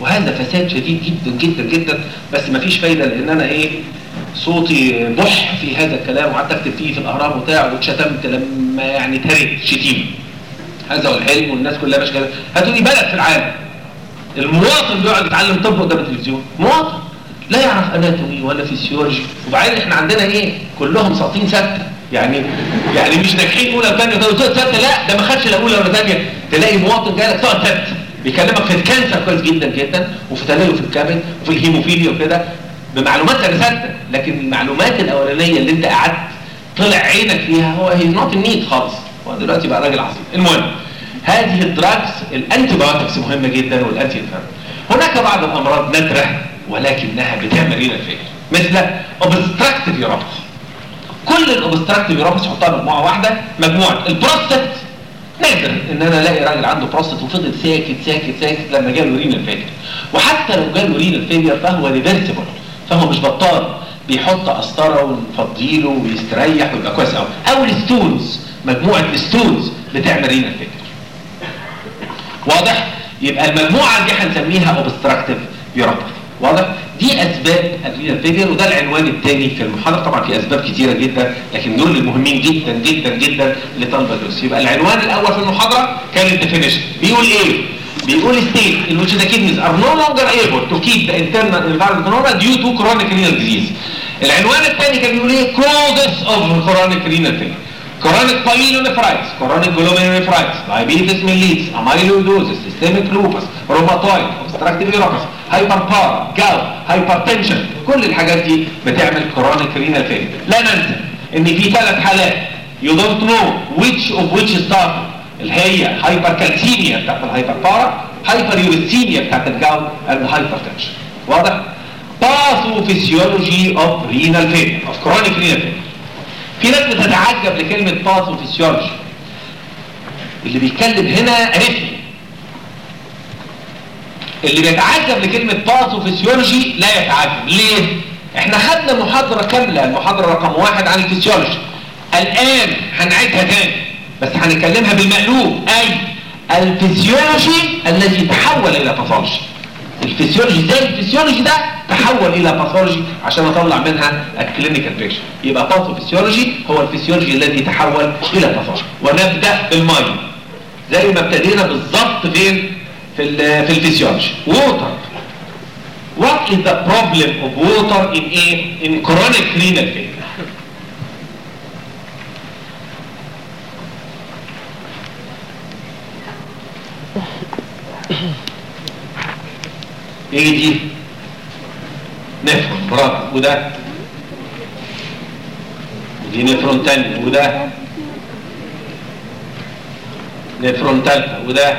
وهذا فساد شديد جدا جدا جدا بس مفيش فايدة لان انا ايه صوتي بح في هذا الكلام وقعدت اكتب فيه في الاهرام وبتاع واتشتمت لما يعني ترك شتيمه هذا هو الحلم والناس كلها مش كده هاتوا لي بلد في العالم المواطن بيقعد يتعلم طب قدام التلفزيون مواطن لا يعرف اناتومي ولا فيسيولوجي وبعدين احنا عندنا ايه كلهم ساقطين سته يعني يعني مش ناجحين اولى وثانيه وثالثه سته لا ده ما خدش لا اولى ولا ثانيه تلاقي مواطن جاي لك ساقط سته بيكلمك في الكانسر كويس جدا جدا وفي تليف الكبد وفي الهيموفيليا وكده بمعلومات سنه سته لكن المعلومات الاولانيه اللي انت قعدت طلع عينك فيها هو هي نوت النيد خالص هو دلوقتي بقى راجل عظيم المهم هذه الدراجز الانتي بايوتكس مهمه جدا والانتي هناك بعض الامراض نادره ولكنها بتعمل رينا فيلر مثل اوبستراكتيف يورابس كل الاوبستراكتيف يورابس حطها مجموعه واحده مجموعه البروستات نادر ان انا الاقي راجل عنده بروستات وفضل ساكت ساكت ساكت لما جاله رينال فيلر وحتى لو جاله رينال فيلر فهو ريفرسيبل فهو مش بطال بيحط قسطره ونفضيله ويستريح ويبقى كويس قوي او الستونز مجموعه الستونز بتعمل رينال فيلر واضح يبقى المجموعه دي هنسميها اوبستراكتيف يورابس واضح دي اسباب الرينال فيلير وده العنوان الثاني في المحاضره طبعا في اسباب كتيره جدا لكن دول المهمين جدا جدا جدا لطلبه الدروس يبقى العنوان الاول في المحاضره كان الديفينيشن بيقول ايه بيقول state in which the kidneys are no longer able to keep the internal environment normal due to chronic renal disease العنوان الثاني كان بيقول ايه causes of chronic renal failure chronic pyelonephritis chronic glomerulonephritis diabetes mellitus amyloidosis systemic lupus rheumatoid obstructive urachus hyperpara gout hypertension كل الحاجات دي بتعمل chronic renal failure لا ننسى ان في ثلاث حالات you don't know which of which started اللي هي هايبركالسيميا بتاعت الهايبربارا هايبر يوريثيميا بتاعت الجاوت الهايبرتنشن واضح باثوفيسيولوجي اوف رينال فيلير اوف كرونيك رينال فيلير في ناس بتتعجب لكلمه باثوفيسيولوجي اللي بيتكلم هنا عرفني اللي بيتعجب لكلمه باثوفيسيولوجي لا يتعجب ليه احنا خدنا محاضره كامله المحاضره رقم واحد عن الفسيولوجي الان هنعيدها تاني بس هنتكلمها بالمقلوب اي الفسيولوجي الذي تحول الى باثولوجي الفسيولوجي زي الفسيولوجي ده تحول الى باثولوجي عشان اطلع منها الكلينيكال بيكشر يبقى باثوفيسيولوجي هو الفسيولوجي الذي تحول الى باثولوجي ونبدا بالميه زي ما ابتدينا بالظبط فين في ال في الفسيولوجي ووتر What is the problem of water in a in chronic renal failure? ايه دي نفرون برافو وده ودي نفرون تاني وده نفرون تالتة وده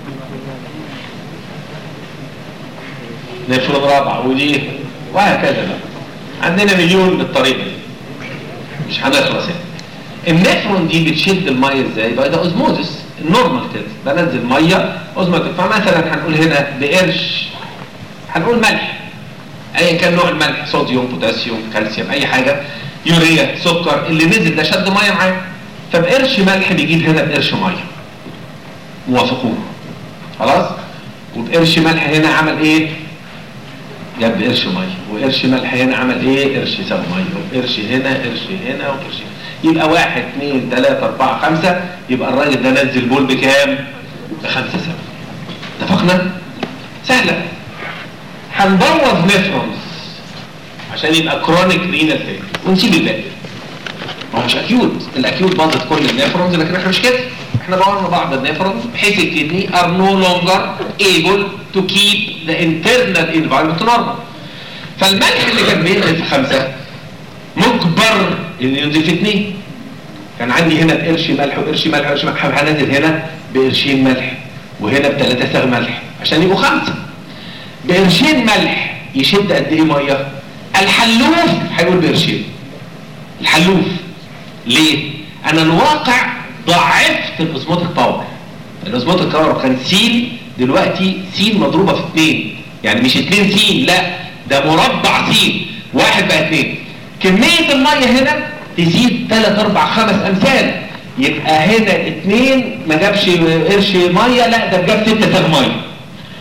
نفرون رابعة ودي وهكذا بقى عندنا مليون بالطريقة دي مش هنخلص يعني النفرون دي بتشد المية ازاي بقى ده اوزموزس النورمال كده بنزل مية اوزموزس فمثلا هنقول هنا بقرش هنقول ملح ايا كان نوع الملح صوديوم بوتاسيوم كالسيوم اي حاجه يوريا سكر اللي نزل ده شد ميه معاه فبقرش ملح بيجيب هنا بقرش ميه موافقون خلاص وبقرش ملح هنا عمل ايه جاب قرش ميه وقرش ملح هنا عمل ايه قرش ساب ميه وقرش هنا قرش هنا وقرش هنا يبقى واحد اثنين ثلاثة أربعة خمسة يبقى الراجل ده نزل بول بكام؟ بخمسة سبعة اتفقنا؟ سهلة هنبوظ نفرونز عشان يبقى كرونيك رينال فيل ونسيب الباقي ما هو مش اكيوت الاكيوت باظت كل النفرونز لكن احنا مش كده احنا بورنا بعض النفرونز بحيث الكدني are no longer able to keep the internal environment normal فالملح اللي كان بينزل في خمسة مجبر انه ينزل في اثنين كان عندي هنا بقرش ملح وقرش ملح وقرش ملح هنزل هنا بقرشين ملح وهنا بثلاثة ساغ ملح عشان يبقوا خمسة بقرشين ملح يشد قد ايه ميه الحلوف هيقول بقرشين الحلوف ليه انا الواقع ضعفت الاوزموتيك باور الاوزموتيك باور كان سين دلوقتي سين مضروبه في اثنين يعني مش اثنين سين لا ده مربع سين واحد بقى اثنين كميه الميه هنا تزيد ثلاث اربع خمس امثال يبقى هنا اثنين ما جابش قرش ميه لا ده جاب ستة ساغ ميه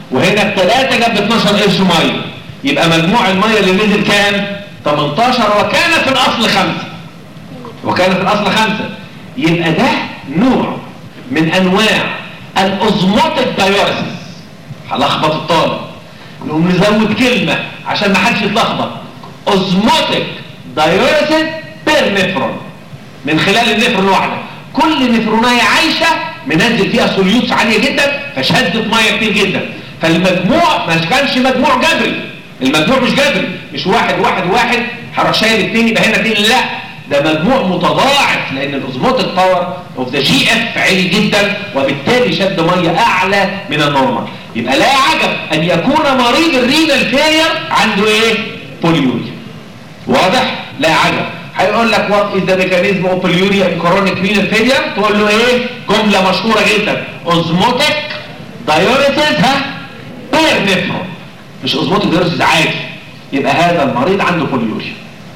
وهنا بثلاثة جاب 12 قرش ميه يبقى مجموع الميه اللي نزل كام 18 وكان في الاصل خمسة وكان في الاصل خمسة يبقى ده نوع من انواع الاوزموتيك دايوريسيس هلخبط الطالب نقوم نزود كلمة عشان ما حدش يتلخبط اوزموتيك دايوريسيس بير نفرون من خلال النفرون واحدة كل نفروناية عايشة منزل فيها سوليوتس عالية جدا فشدت مية كتير جدا فالمجموع ما كانش مجموع جبري المجموع مش جبري مش واحد واحد واحد هروح شايل التاني يبقى هنا اتنين لا ده مجموع متضاعف لان الاوزموتيك باور اوف ذا جي اف عالي جدا وبالتالي شد ميه اعلى من النورمال يبقى لا عجب ان يكون مريض الرينال فيلير عنده ايه بوليوريا واضح لا عجب هيقول لك وات از ذا ميكانيزم اوف بوليوريا ان كرونيك رينال فيلير تقول له ايه جمله مشهوره جدا اوزموتيك دايوريسيس ها بير نفرون مش اوزموتيك دايوريسيس عادي يبقى هذا المريض عنده بوليوريا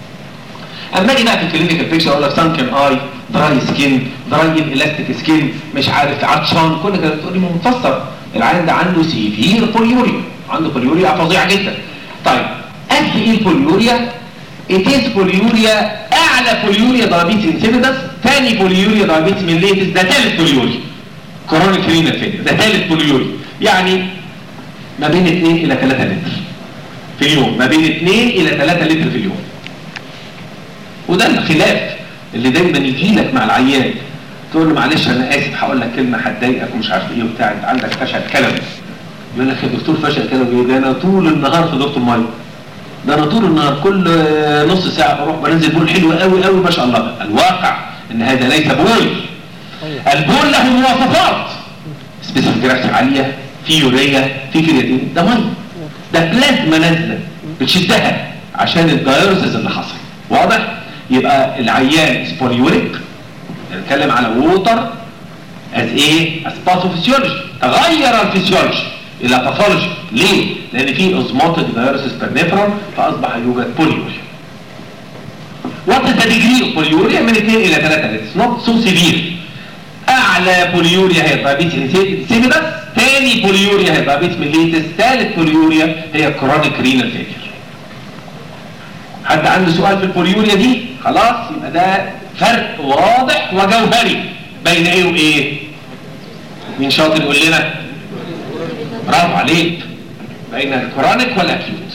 اما اجي بقى في الكلينيكال بيكشر اقول لك سانكن اي دراي سكين دراي الاستيك سكين مش عارف عطشان كل كده تقول لي مفسر العيان ده عنده سيفير بوليوريا عنده بوليوريا فظيعه جدا طيب قد ايه البوليوريا اتيز بوليوريا اعلى بوليوريا دايابيتس انسيبيدس ثاني بوليوريا دايابيتس ميليتس ده ثالث بوليوريا كرونيك رينال فيلير ده ثالث بوليوريا يعني ما بين 2 الى 3 لتر في اليوم ما بين 2 الى 3 لتر في اليوم وده الخلاف اللي دايما يجي لك مع العيان تقول له معلش انا اسف هقول لك كلمه هتضايقك ومش عارف ايه وبتاع انت عندك فشل كلوي يقول لك يا دكتور فشل كلوي ده انا طول النهار في دكتور الميه ده انا طول النهار كل نص ساعه بروح بنزل بول حلو قوي قوي ما شاء الله الواقع ان هذا ليس بول البول له مواصفات سبيسيفيك جرافيك عاليه في يوريا في كرياتين ده ميه ده بلازما نازله بتشدها عشان الدايوريسيس اللي حصل واضح يبقى العيان سبوليوريك نتكلم على ووتر از ايه از باثوفيسيولوجي تغير الفسيولوجي الى باثولوجي ليه لان في اوزموتيك دايوريسيس بيرنيفرال فاصبح يوجد بوليوريا وات از ذا ديجري اوف بوليوريا من 2 الى 3 اتس نوت سو سيفير اعلى بوليوريا هي دايابيتس انسيبيدس ثاني بوليوريا هي دايابيتس ميليتس ثالث بوليوريا هي كرونيك رينال فيلير حد عنده سؤال في البوليوريا دي خلاص يبقى ده فرق واضح وجوهري بين ايه وايه مين شاطر يقول لنا برافو عليك بين الكرونيك والاكيوت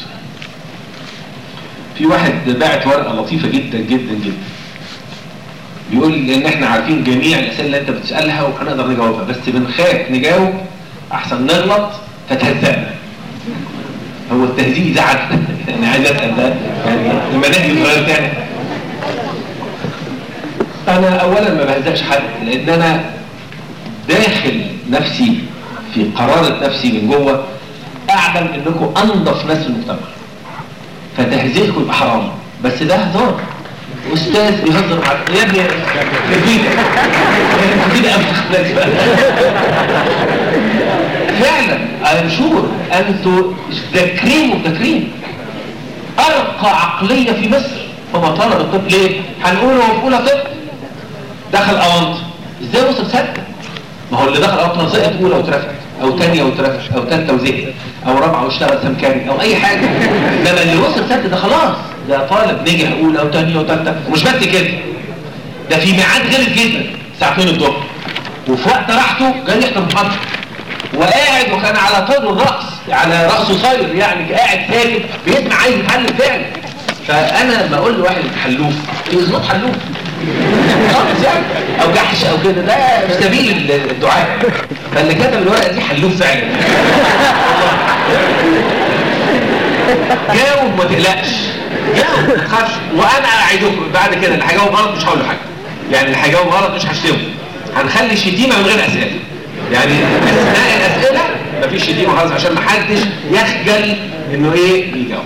في واحد بعت ورقه لطيفه جدا جدا جدا بيقول ان احنا عارفين جميع الاسئله اللي انت بتسالها وهنقدر نجاوبها بس بنخاف نجاوب احسن نغلط فتهزقنا هو التهزيق يزعل يعني عايز اسال ده يعني المناهج اتغير تاني انا اولا ما بهزقش حد لان انا داخل نفسي في قرارة نفسي من جوه اعلم انكم انضف ناس في المجتمع فتهزيقكم يبقى حرام بس ده هزار استاذ بيهزر معاك يا ابني كبيرة كبيرة قوي فعلا I'm sure انتوا ذا كريم اوف ذا كريم ارقى عقلية في مصر فما طلب الطب ليه؟ هنقول هو في اولى طب دخل اونط ازاي وصل سته؟ ما هو اللي دخل اونط سقط اولى واترفد او ثانيه واترفد او ثالثه وزهق او رابعه واشتغل سمكري او اي حاجه انما اللي وصل سته ده خلاص ده طالب نجح اولى وثانيه وثالثه ومش بس كده ده في ميعاد غلط جدا ساعتين الظهر وفي وقت راحته جاي يحضر محاضره وقاعد وكان على طول الرأس على رأسه صاير يعني قاعد ساكت بيسمع عايز يتحلل فعلا فانا لما اقول لواحد حلوف يظبط حلوف خالص يعني او جحش او كده ده مش سبيل الدعاء فاللي كتب الورقه دي حلوف فعلا جاوب ما تقلقش جاوب ما تخافش وانا اعدكم بعد كده اللي هيجاوب غلط مش هقول له حاجه يعني اللي هيجاوب غلط مش هشتمه هنخلي الشتيمه من غير اسئله يعني اثناء الاسئله مفيش شتيمه خالص عشان ما حدش يخجل انه ايه يجاوب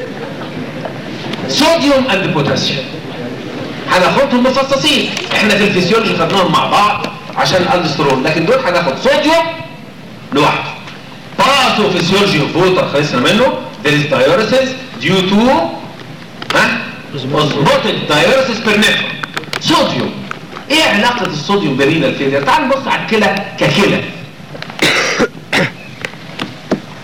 صوديوم اند بوتاسيوم هناخدهم مفصصين احنا في الفسيولوجي خدناهم مع بعض عشان الاندسترون لكن دول هناخد صوديوم لوحده باثو فيسيولوجي اوف ووتر خلصنا منه there is diuresis due to ها osmotic diuresis per nephron صوديوم ايه علاقة الصوديوم برينال فيلير تعال نبص على الكلى ككلى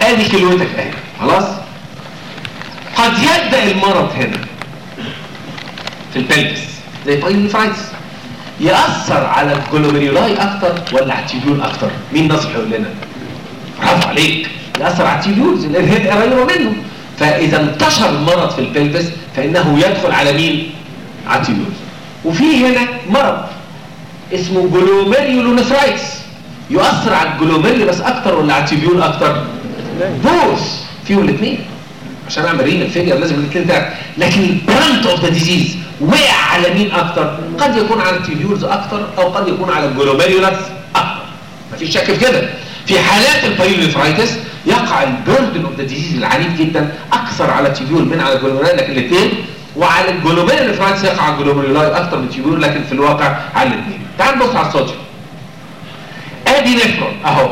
ادي كلوتك اهي خلاص قد يبدا المرض هنا في البلفس زي بايلونيفرايتس ياثر على الجلوميرولاي اكتر ولا على التيبيول اكتر مين نصح يقول لنا برافو عليك ياثر على التيبيولز لان هي قريبه منه فاذا انتشر المرض في البلفس فانه يدخل على مين على التيبيولز وفي هنا مرض اسمه جلوميريولونيفرايتس يؤثر على الجلوميريولس اكتر ولا على التيبيول اكتر بوث فيهم الاثنين عشان اعمل رينال فيلير لازم الاثنين ده لكن البرانت اوف ذا ديزيز وقع على مين اكتر قد يكون على التيبيولز اكتر او قد يكون على الجلوميريولس اكتر مفيش شك في كده في حالات البايلونيفرايتس يقع البردن اوف ذا ديزيز العنيف جدا اكثر على التيبيول من على الجلوميريول لكن الاثنين وعلى الجلوميريوليفرايتس يقع على الجلوميرولاي اكتر من التيبيول لكن في الواقع على الاثنين تعال نبص على الصوديوم ادي نفرون اهو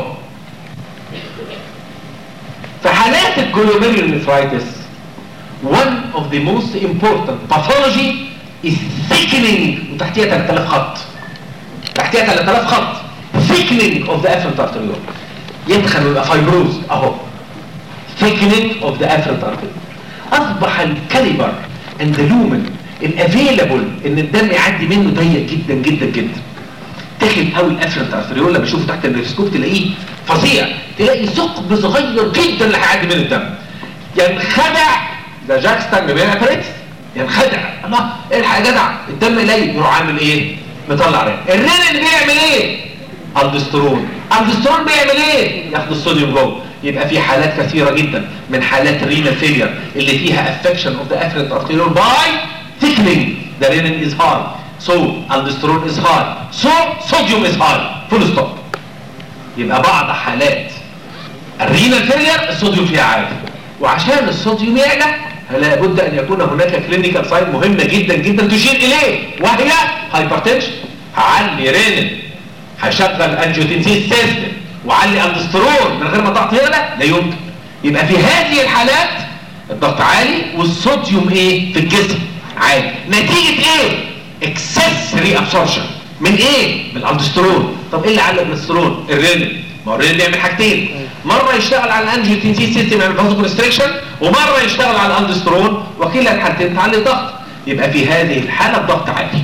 في حالات الجلوميريوليفرايتس one of the most important pathology is thickening وتحتيها 3000 خط تحتيها 3000 خط thickening of the afferent arteriole يدخل ويبقى فايبروز اهو thickening of the afferent arteriole اصبح الكاليبر and the lumen الافيلابل ان الدم يعدي منه ضيق جدا جدا جدا تخن قوي الافرنت ارتريول لما تشوفه تحت الميكروسكوب تلاقيه فظيع تلاقي ثقب صغير جدا اللي هيعدي من الدم ينخدع ده جاكستان بيبيع فريتس ينخدع الله الحق يا جدع الدم قليل يروح عامل ايه مطلع رين الرين بيعمل ايه الدسترون الدسترون بيعمل ايه ياخد الصوديوم جوه يبقى في حالات كثيرة جدا من حالات الرينال فيلير اللي فيها affection of the afferent arteriole by thickening the renin is high so aldosterone is high so sodium is high full stop يبقى بعض حالات الرينال فيلير الصوديوم فيها عالي وعشان الصوديوم يعلى لابد ان يكون هناك كلينيكال ساين مهمه جدا جدا تشير اليه وهي هايبرتنشن هعلي رينين هشغل انجيوتنسيس سيستم وعلي الدسترون من غير ما ضغط يعلى لا يمكن يبقى في هذه الحالات الضغط عالي والصوديوم ايه في الجسم عالي نتيجه ايه اكسس ري ابسورشن من ايه من الالدسترون طب ايه اللي علق الالدسترون الرينين ما هو الرينين بيعمل حاجتين مره يشتغل على الانجيوتنسيس سيستم يعمل فازو كونستريكشن ومره يشتغل على الالدسترون وكلا الحالتين تعلي الضغط يبقى في هذه الحاله الضغط عالي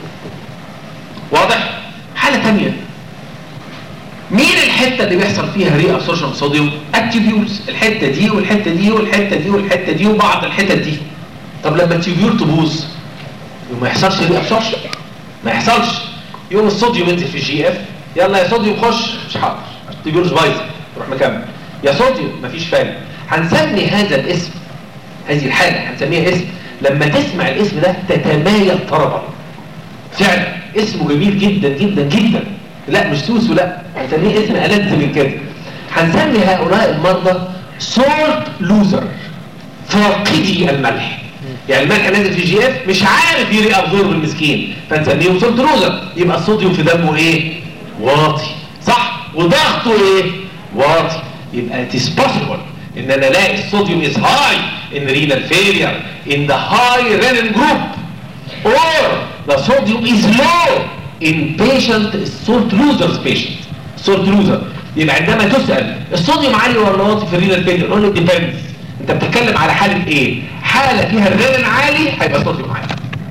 واضح حاله ثانيه مين الحتة اللي بيحصل فيها ري ابسورشن صوديوم التيبيولز الحتة دي والحتة دي والحتة دي والحتة دي وبعض الحتت دي طب لما التيبيول تبوظ ما يحصلش ري ابسورشن ما يحصلش يوم الصوديوم ينزل في الجي اف يلا يا صوديوم خش مش حاضر التيبيولز بايظه روح مكمل يا صوديوم مفيش فايده هنسمي هذا الاسم هذه الحالة هنسميها اسم لما تسمع الاسم ده تتمايل طربا فعلا اسمه جميل جدا جدا جدا لا مش سوسو لا هنسميه اسم ألذ من كده هنسمي هؤلاء المرضى سولت لوزر فاقدي الملح يعني الملح نازل في جي اف مش عارف يري ابزورب المسكين فنسميهم سولت لوزر يبقى الصوديوم في دمه ايه واطي صح وضغطه ايه واطي يبقى it is possible ان انا الاقي الصوديوم is high in renal failure in the high renin group or the sodium is low in patient salt losers patient salt loser يبقى عندما تسأل الصوديوم عالي ولا واطي في الرينال فيلير نقول له ديبندز انت بتتكلم على حالة ايه حالة فيها الرينين عالي هيبقى الصوديوم عالي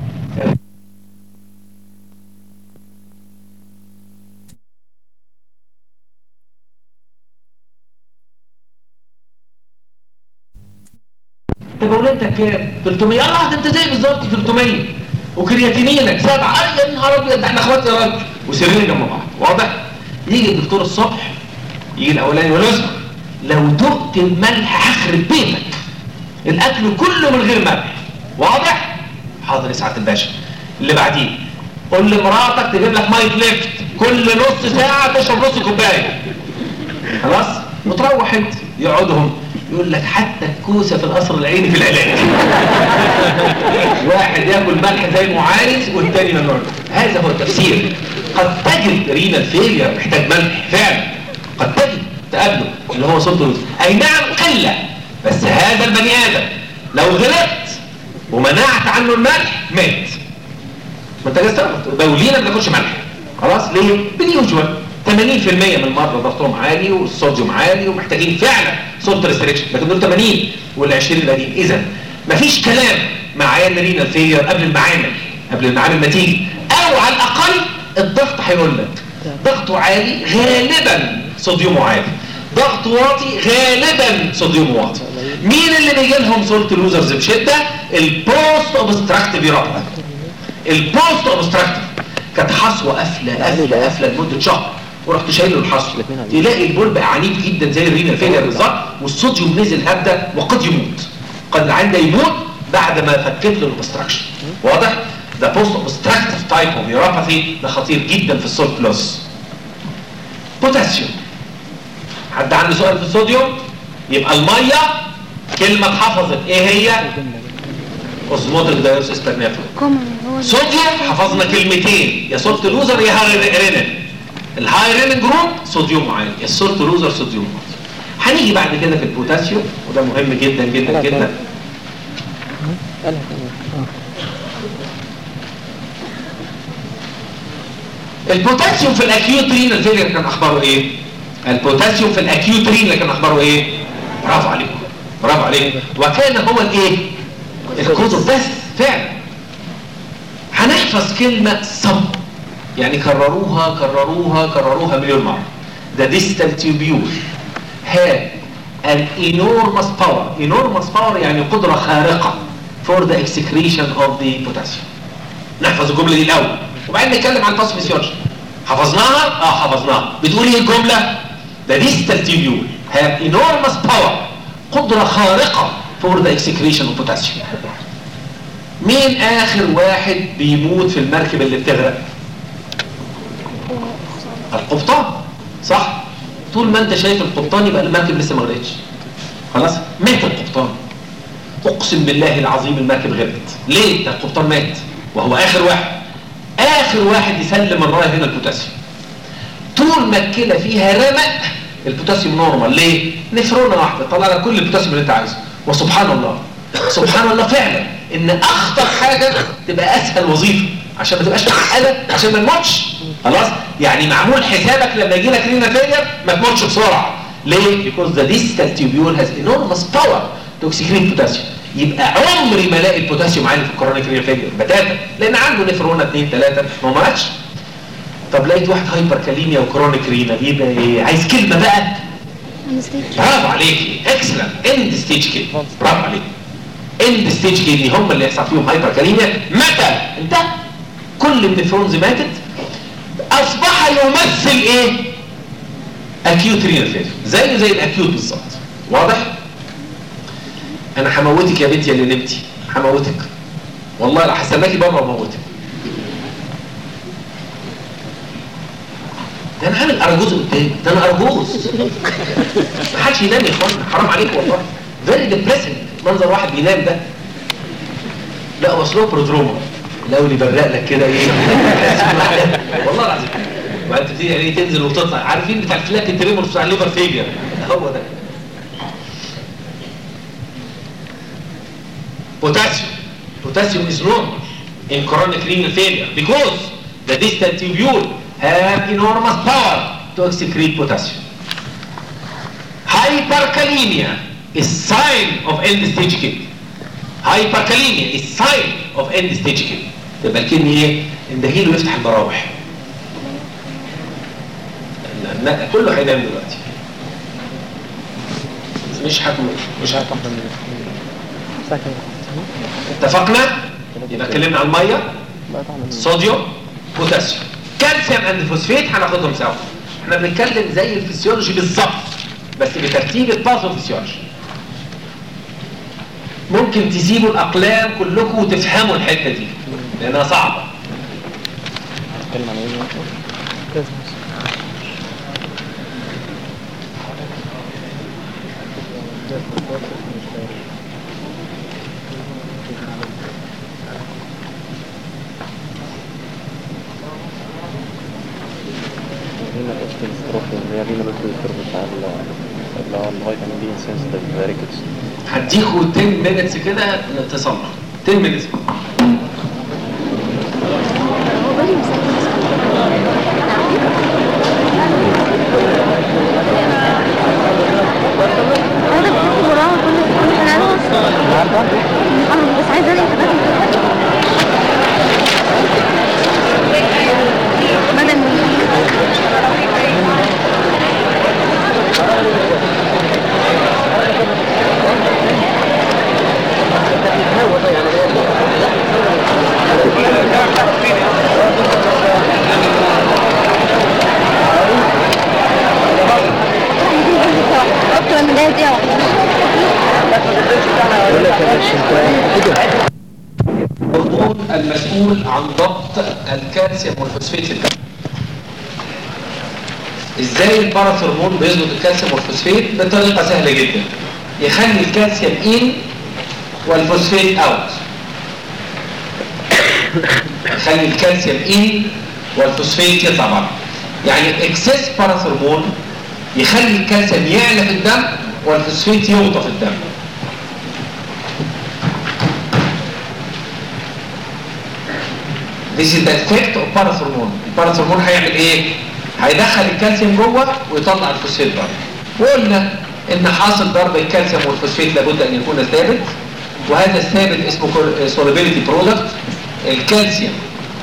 طب ولادتك كام 300 الله ده انت زي بالظبط 300 وكرياتينينك سبعة اي يا نهار ابيض ده احنا اخوات يا راجل وسرين جنب بعض واضح يجي الدكتور الصبح يجي الاولاني والاسمر لو دقت الملح هخرب بيتك الاكل كله من غير ملح واضح حاضر يا سعاده الباشا اللي بعديه قول لمراتك تجيب لك ميه ليفت كل نص ساعه تشرب نص كوبايه خلاص وتروح انت يقعدهم يقول لك حتى الكوسه في القصر العيني في العلاج واحد ياكل ملح زي المعارض والتاني من هذا هو التفسير قد تجد رينا فيلير محتاج ملح فعلا قد تجد تقابله اللي هو صوت اي نعم قله بس هذا البني ادم لو غلطت ومنعت عنه الملح مات ما انت جاي دولينا ما بناكلش ملح خلاص ليه باليوجوال 80% من المرضى ضغطهم عالي والصوديوم عالي ومحتاجين فعلا سولت ريستريكشن لكن دول 80 وال 20 الباقيين اذا مفيش كلام مع عيان رينال فيلير قبل المعامل قبل المعامل ما تيجي او على الاقل الضغط هيقول لك ضغطه عالي غالبا صوديومه عالي ضغط واطي غالبا صوديوم واطي مين اللي بيجي لهم سولت لوزرز بشده البوست اوبستراكتيف يرابط البوست اوبستراكتيف كانت حصوه قافله قافله قافله لمده شهر ورحت شايل الحصوه تلاقي البول بقى عنيف جدا زي الرينا فيلير بالظبط والصوديوم نزل هبده وقد يموت قد عنده يموت بعد ما فكت له الاوبستراكشن واضح ده بوست اوبستراكتيف تايب اوف يوراباثي ده خطير جدا في السولت لوس بوتاسيوم حد عنده سؤال في الصوديوم يبقى الميه كلمه اتحفظت ايه هي اوزموتيك دايورسيس بيرنيفرو صوديوم حفظنا كلمتين يا سولت لوزر يا هاي رينين الهاي رينين جروب صوديوم عالي يا السولت لوزر صوديوم عالي هنيجي بعد كده في البوتاسيوم وده مهم جدا جدا جدا البوتاسيوم في الاكيوت رينال فيلير كان اخباره ايه البوتاسيوم في الاكيوت رينال كان اخباره ايه برافو عليكم برافو عليكم وكان هو الايه الكوز اوف ديث فعلا هنحفظ كلمه سب يعني كرروها كرروها كرروها مليون مره the distal tubule had an enormous power enormous power يعني قدرة خارقة for the excretion of the potassium نحفظ الجملة دي الأول وبعدين نتكلم عن الفاسفيسيولوجي حفظناها؟ اه حفظناها بتقول ايه الجملة؟ the distal tubule have enormous power قدرة خارقة for the excretion of potassium مين آخر واحد بيموت في المركب اللي بتغرق؟ القبطان صح طول ما انت شايف القبطان يبقى المركب لسه ما غرقتش خلاص مات القبطان اقسم بالله العظيم المركب غرقت ليه ده القبطان مات وهو اخر واحد اخر واحد يسلم الرايه هنا البوتاسيوم طول ما الكلى فيها رمق البوتاسيوم نورمال ليه نفرونه واحده طلع لك كل البوتاسيوم اللي انت عايزه وسبحان الله سبحان الله فعلا ان اخطر حاجه تبقى اسهل وظيفه عشان ما تبقاش معقده عشان ما نموتش خلاص يعني معمول حسابك لما يجي لك رينا فيلير ما تموتش بسرعه ليه because the distal tubule has enormous power to excrete potassium يبقى عمري ما الاقي البوتاسيوم عالي في الكورونيك رينا فيلير بتاتا لان عنده نفرونه 2 3 ما هو ماتش طب لقيت واحد هايبر كاليميا وكرونيك رينا بيبقى ايه عايز كلمه بقى برافو عليك اكسلنت اند ستيج كده برافو عليك اند ستيج كده هم اللي يحصل فيهم هايبر كاليميا متى انت كل النفرونز ماتت اصبح يمثل ايه اكيوت رينال فيلير زي زي الاكيوت بالظبط واضح انا هموتك يا بنتي اللي نمتي هموتك والله لا هستناكي بره واموتك ده انا عامل ارجوز قدامي ده انا ارجوز ما حدش ينام يا اخوانا حرام عليكم والله فيري ديبريسنج منظر واحد بينام ده لا وصله برودروما الاول يبرق لك كده ايه والله العظيم وبعدين تبتدي ايه تنزل وتطلع عارفين بتاع الفلاك التريمورس بتاع الليفر فيلير هو ده potassium potassium is normal in chronic renal failure because the distal tubule have enormous power to excrete potassium hyperkalemia is sign of end stage kidney hyperkalemia is sign of end stage kidney يبقى الكدني ايه اندهيله يفتح المراوح لا كله هينام دلوقتي مش هتموت مش هتموت اتفقنا يبقى اتكلمنا عن الميه صوديوم بوتاسيوم كالسيوم اند فوسفيت هناخدهم سوا احنا بنتكلم زي الفسيولوجي بالظبط بس بترتيب الباثوفيسيولوجي ممكن تسيبوا الاقلام كلكم وتفهموا الحته دي لانها صعبه نتكلم عن ايه هنا الستروك اللي هي هنا بس الستروك بتاع ال- اللي هو الفيتامين دي سنسيتيف ريكتس هديكوا 10 مينتس كده تصلح 10 مينتس هو بالي مسكت مسؤول عن ضبط الكالسيوم والفوسفات في الدم ازاي الباراثرمون بيظبط الكالسيوم والفوسفات بطريقه سهله جدا يخلي الكالسيوم ان والفوسفات اوت يخلي الكالسيوم ان والفوسفات يطلع بره يعني اكسس باراثرمون يخلي الكالسيوم يعلى في الدم والفوسفات يوطى في الدم This is the effect of parathormone. الباراثرمون هيعمل ايه؟ هيدخل الكالسيوم جوه ويطلع الفوسفات بره. وقلنا ان حاصل ضرب الكالسيوم والفوسفات لابد ان يكون ثابت وهذا الثابت اسمه solubility product الكالسيوم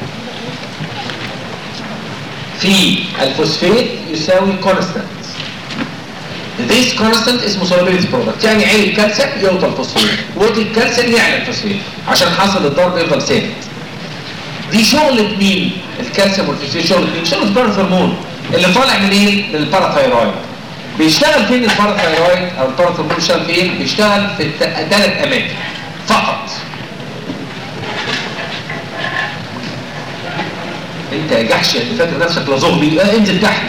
في الفوسفات يساوي constant. This constant اسمه solubility product يعني عين الكالسيوم يوطى الفوسفات وطي الكالسيوم يعلى الفوسفات عشان حاصل الضرب يفضل ثابت. دي شغلة مين؟ الكالسيوم والفوسفات شغلة مين؟ شغلة الباراثرمون اللي طالع من ايه؟ من الباراثايرويد بيشتغل فين الباراثايرويد او الباراثرمون بيشتغل فين؟ بيشتغل في ثلاث اماكن فقط انت يا جحش اللي فاكر نفسك لازغبي اه انزل تحت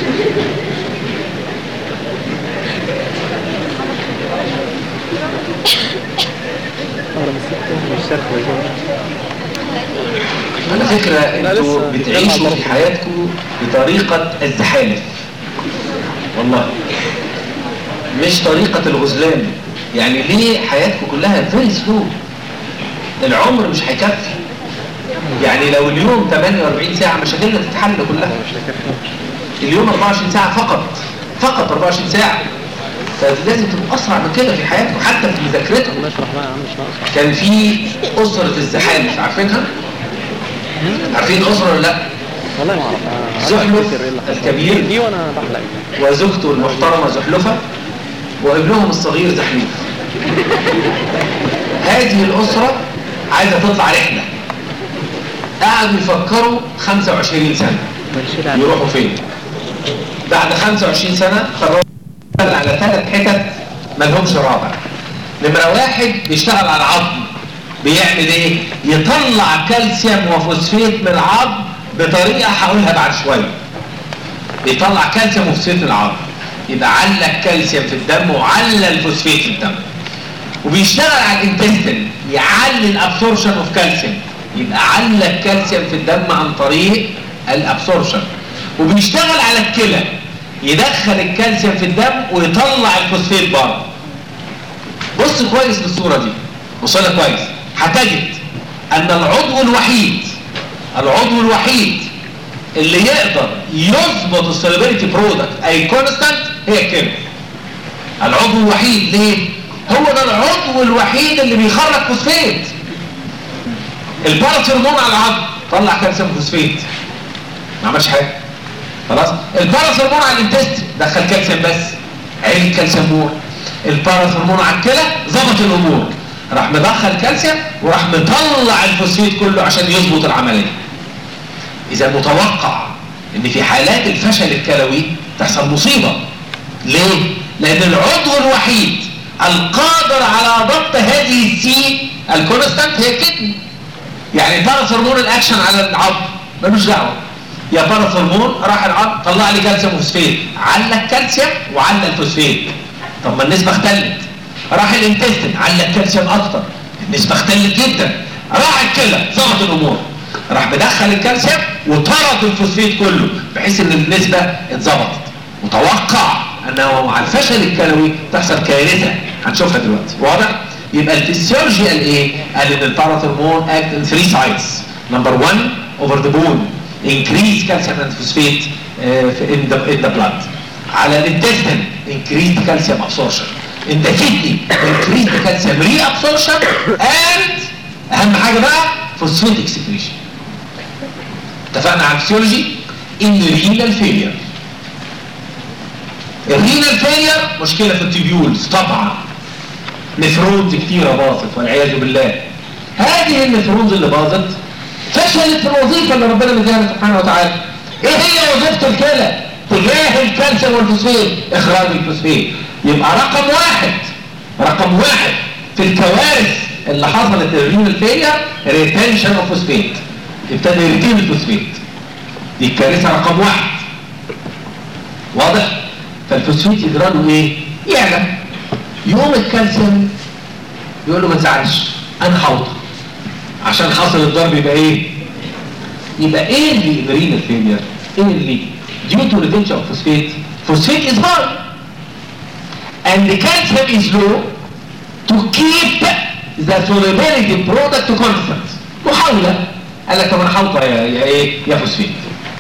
اهلا بالسكة مش سرح على فكرة لا، انتوا لسه بتعيشوا في حياتكم بطريقة الزحالف والله مش طريقة الغزلان يعني ليه حياتكم كلها فيري سلو العمر مش هيكفي يعني لو اليوم 48 ساعة مشاكلنا تتحل كلها مش هيكفي اليوم 24 ساعة فقط فقط 24 ساعة فلازم تبقوا أسرع من كده في حياتكم حتى في مذاكرتكم الله يشرح بقى يا عم مش ناقص كان في أسرة الزحالف عارفينها؟ عارفين أسرة ولا لا؟ والله ما اعرف أنا عايز زحلف أفتكر إيه اللي حصل. الكبير. دي وانا بحلق وزوجته المحترمة زحلفة وابنهم الصغير زحلوف هذه الأسرة عايزة تطلع رحلة قعدوا يفكروا 25 سنة ماشي على يروحوا فين بعد 25 سنة قرروا يشتغل على ثلاث حتت ما لهمش رابع نمرة واحد بيشتغل على العظم بيعمل ايه يطلع كالسيوم وفوسفات من العظم بطريقة هقولها بعد شوية بيطلع كالسيوم وفوسفات من العظم يبقى على الكالسيوم في الدم وعلى الفوسفات في الدم وبيشتغل على الانتستين يعلي الابسورشن اوف كالسيوم يبقى على الكالسيوم في الدم عن طريق الابسورشن وبيشتغل على الكلى يدخل الكالسيوم في الدم ويطلع الفوسفات بره بص كويس للصوره دي بص لها كويس هتجد ان العضو الوحيد العضو الوحيد اللي يقدر يظبط السليبريتي برودكت اي كونستانت هي الكلى العضو الوحيد ليه هو ده العضو الوحيد اللي بيخرج فوسفات الباراثرمون على العظم طلع كالسيوم فوسفات ما عملش حاجه خلاص الباراثرمون على الانتست دخل كالسيوم بس عين الكالسيوم مور الباراثرمون على الكلى ظبط الامور راح مدخل كالسيوم وراح مطلع الفوسفات كله عشان يظبط العمليه اذا متوقع ان في حالات الفشل الكلوي تحصل مصيبه ليه لان العضو الوحيد القادر على ضبط هذه السي الكونستانت هي الكدني يعني باراثرمون الاكشن على العظم ملوش دعوه يا باراثرمون راح العظم طلع لي كالسيوم وفوسفات على الكالسيوم وعلى الفوسفات طب ما النسبه اختلت راح الانتستين على الكالسيوم اكتر النسبه اختلت جدا راح الكلى ظبط الامور راح مدخل الكالسيوم وطرد الفوسفات كله بحيث ان النسبه اتظبطت متوقع انه مع الفشل الكلوي تحصل كارثه هنشوفها دلوقتي واضح يبقى الفسيولوجي قال ايه قال ان الباراثرمون اكت ان 3 سايتس نمبر 1 اوفر ذا بون increase calcium and phosphate uh, in the in the blood على الانتستين increase calcium absorption in the kidney increase the calcium reabsorption and اهم حاجه بقى phosphatic secretion اتفقنا على الفسيولوجي ان renal failure الرينال فيلير مشكله في التيبيولز طبعا نفرونز كتيره باظت والعياذ بالله هذه النفرونز اللي باظت فشلت في الوظيفه اللي ربنا مديها سبحانه وتعالى ايه هي وظيفه الكلى تجاه الكالسيوم والفوسفات اخراج الفوسفات يبقى رقم واحد رقم واحد في الكوارث اللي حصلت الرينال فيلير ريتنشن اوف فوسفات ابتدى يرتين الفوسفات دي الكارثه رقم واحد واضح فالفوسفات يجرى له ايه يعلى يوم الكالسيوم يقول له ما تزعلش انا هوطى عشان حاصل الضرب يبقى ايه يبقى ايه اللي برين الفيلير ايه اللي due to retention of phosphate phosphate is high and the calcium is low to keep the solubility product constant محاولة قال لك طب انا هوطى يا, يا ايه يا فوسفيت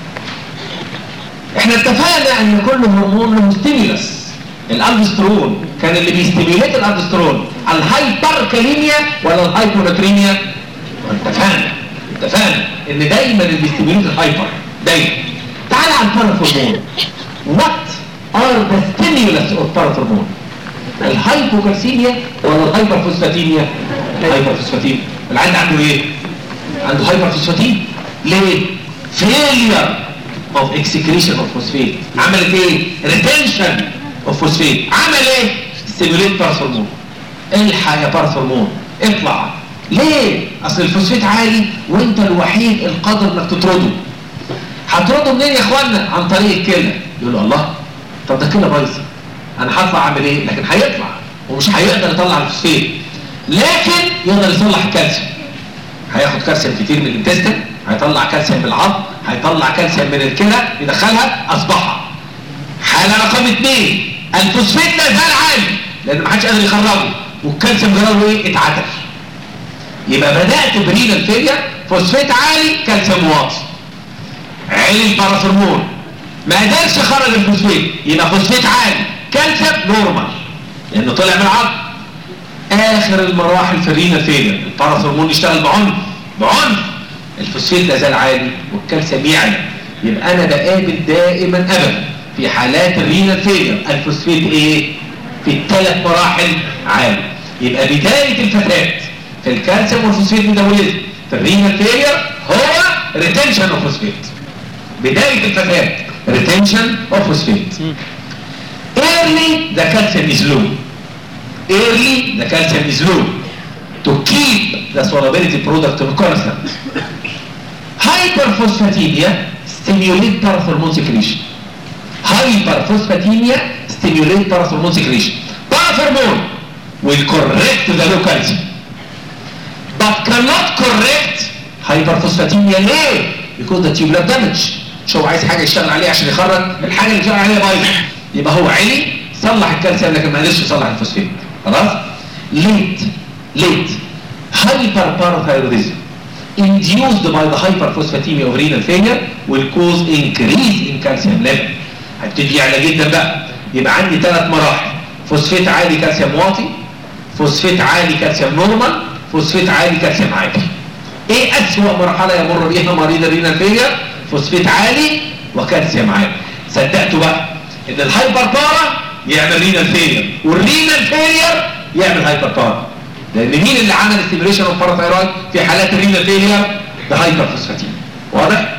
احنا اتفقنا ان كل هرمون له ستيمولس الالدسترون كان اللي بيستيميليت الالدسترون الهايبر كاليميا ولا الهايبوناتريميا اتفقنا اتفقنا ان دايما اللي بيستيميليت الهايبر دايما تعال على الباراثرمون وات ار ذا ستيمولس اوف باراثرمون الهايبوكالسيميا ولا الهايبرفوسفاتيميا الهايبرفوسفاتيميا العيان عنده ايه عنده هايبرفوسفاتيميا ليه failure of excretion of phosphate عملت ايه retention of phosphate عمل ايه stimulate باراثرمون الحق يا باراثرمون اطلع ليه اصل الفوسفات عالي وانت الوحيد القادر انك تطرده هترده منين يا اخوانا عن طريق الكلى يقول له الله طب ده كلى بايظه انا هطلع اعمل ايه لكن هيطلع ومش هيقدر يطلع الفوسفات لكن يقدر يصلح الكالسيوم هياخد كالسيوم كتير من الانتستين هيطلع كالسيوم من العظم هيطلع كالسيوم من الكلى يدخلها اصبح حاله رقم اثنين الفوسفات لا زال عالي لان ما حدش قادر يخرجه والكالسيوم جراله ايه اتعدل يبقى بدات برينال فيلير فوسفات عالي كالسيوم واطي عالي الباراثرمون ما قدرش يخرج الفوسفات يبقى فوسفات عالي كالسيوم نورمال لانه طلع من العظم اخر المراحل في الرينال فيلير الباراثرمون يشتغل بعنف بعنف الفوسفات لا زال عالي والكالسيوم يعلى يبقى انا بقابل دائما ابدا في حالات الرينال فيلير الفوسفات ايه في الثلاث مراحل عالي يبقى بدايه الفتات في الكالسيوم والفوسفات ميتابوليزم في الرينال فيلير هو ريتنشن اوف فوسفات بدايه الفتات ريتنشن اوف فوسفات early the calcium is low early the calcium is low to keep the solubility product constant hyperphosphatemia stimulate parathormone secretion hyperphosphatemia stimulate parathormone secretion parathormone will correct the low calcium but cannot correct hyperphosphatemia ليه because the tubular damage مش هو عايز حاجه يشتغل عليها عشان يخرج الحاجه اللي يشتغل عليها بايظه يبقى هو علي صلح الكالسيوم لكن ما قدرش يصلح الفوسفات خلاص late late hyperparathyroidism induced by the hyperphosphatemia of renal failure will cause increase in calcium level هبتدي يعلى جدا بقى يبقى عندي ثلاث مراحل فوسفات عالي كالسيوم واطي فوسفات عالي كالسيوم نورمال فوسفات عالي كالسيوم عالي ايه اسوأ مرحله يمر بيها مريض الرينال فيلير فوسفات عالي وكالسيوم عالي صدقتوا بقى ان الهايبر بارا يعمل رينال فيلير والرينال فيلير يعمل هايبر بارا لان مين اللي عمل ستيميوليشن اوف باراثايرويد في حالات الرينال فيلير ده هايبر فوسفاتين واضح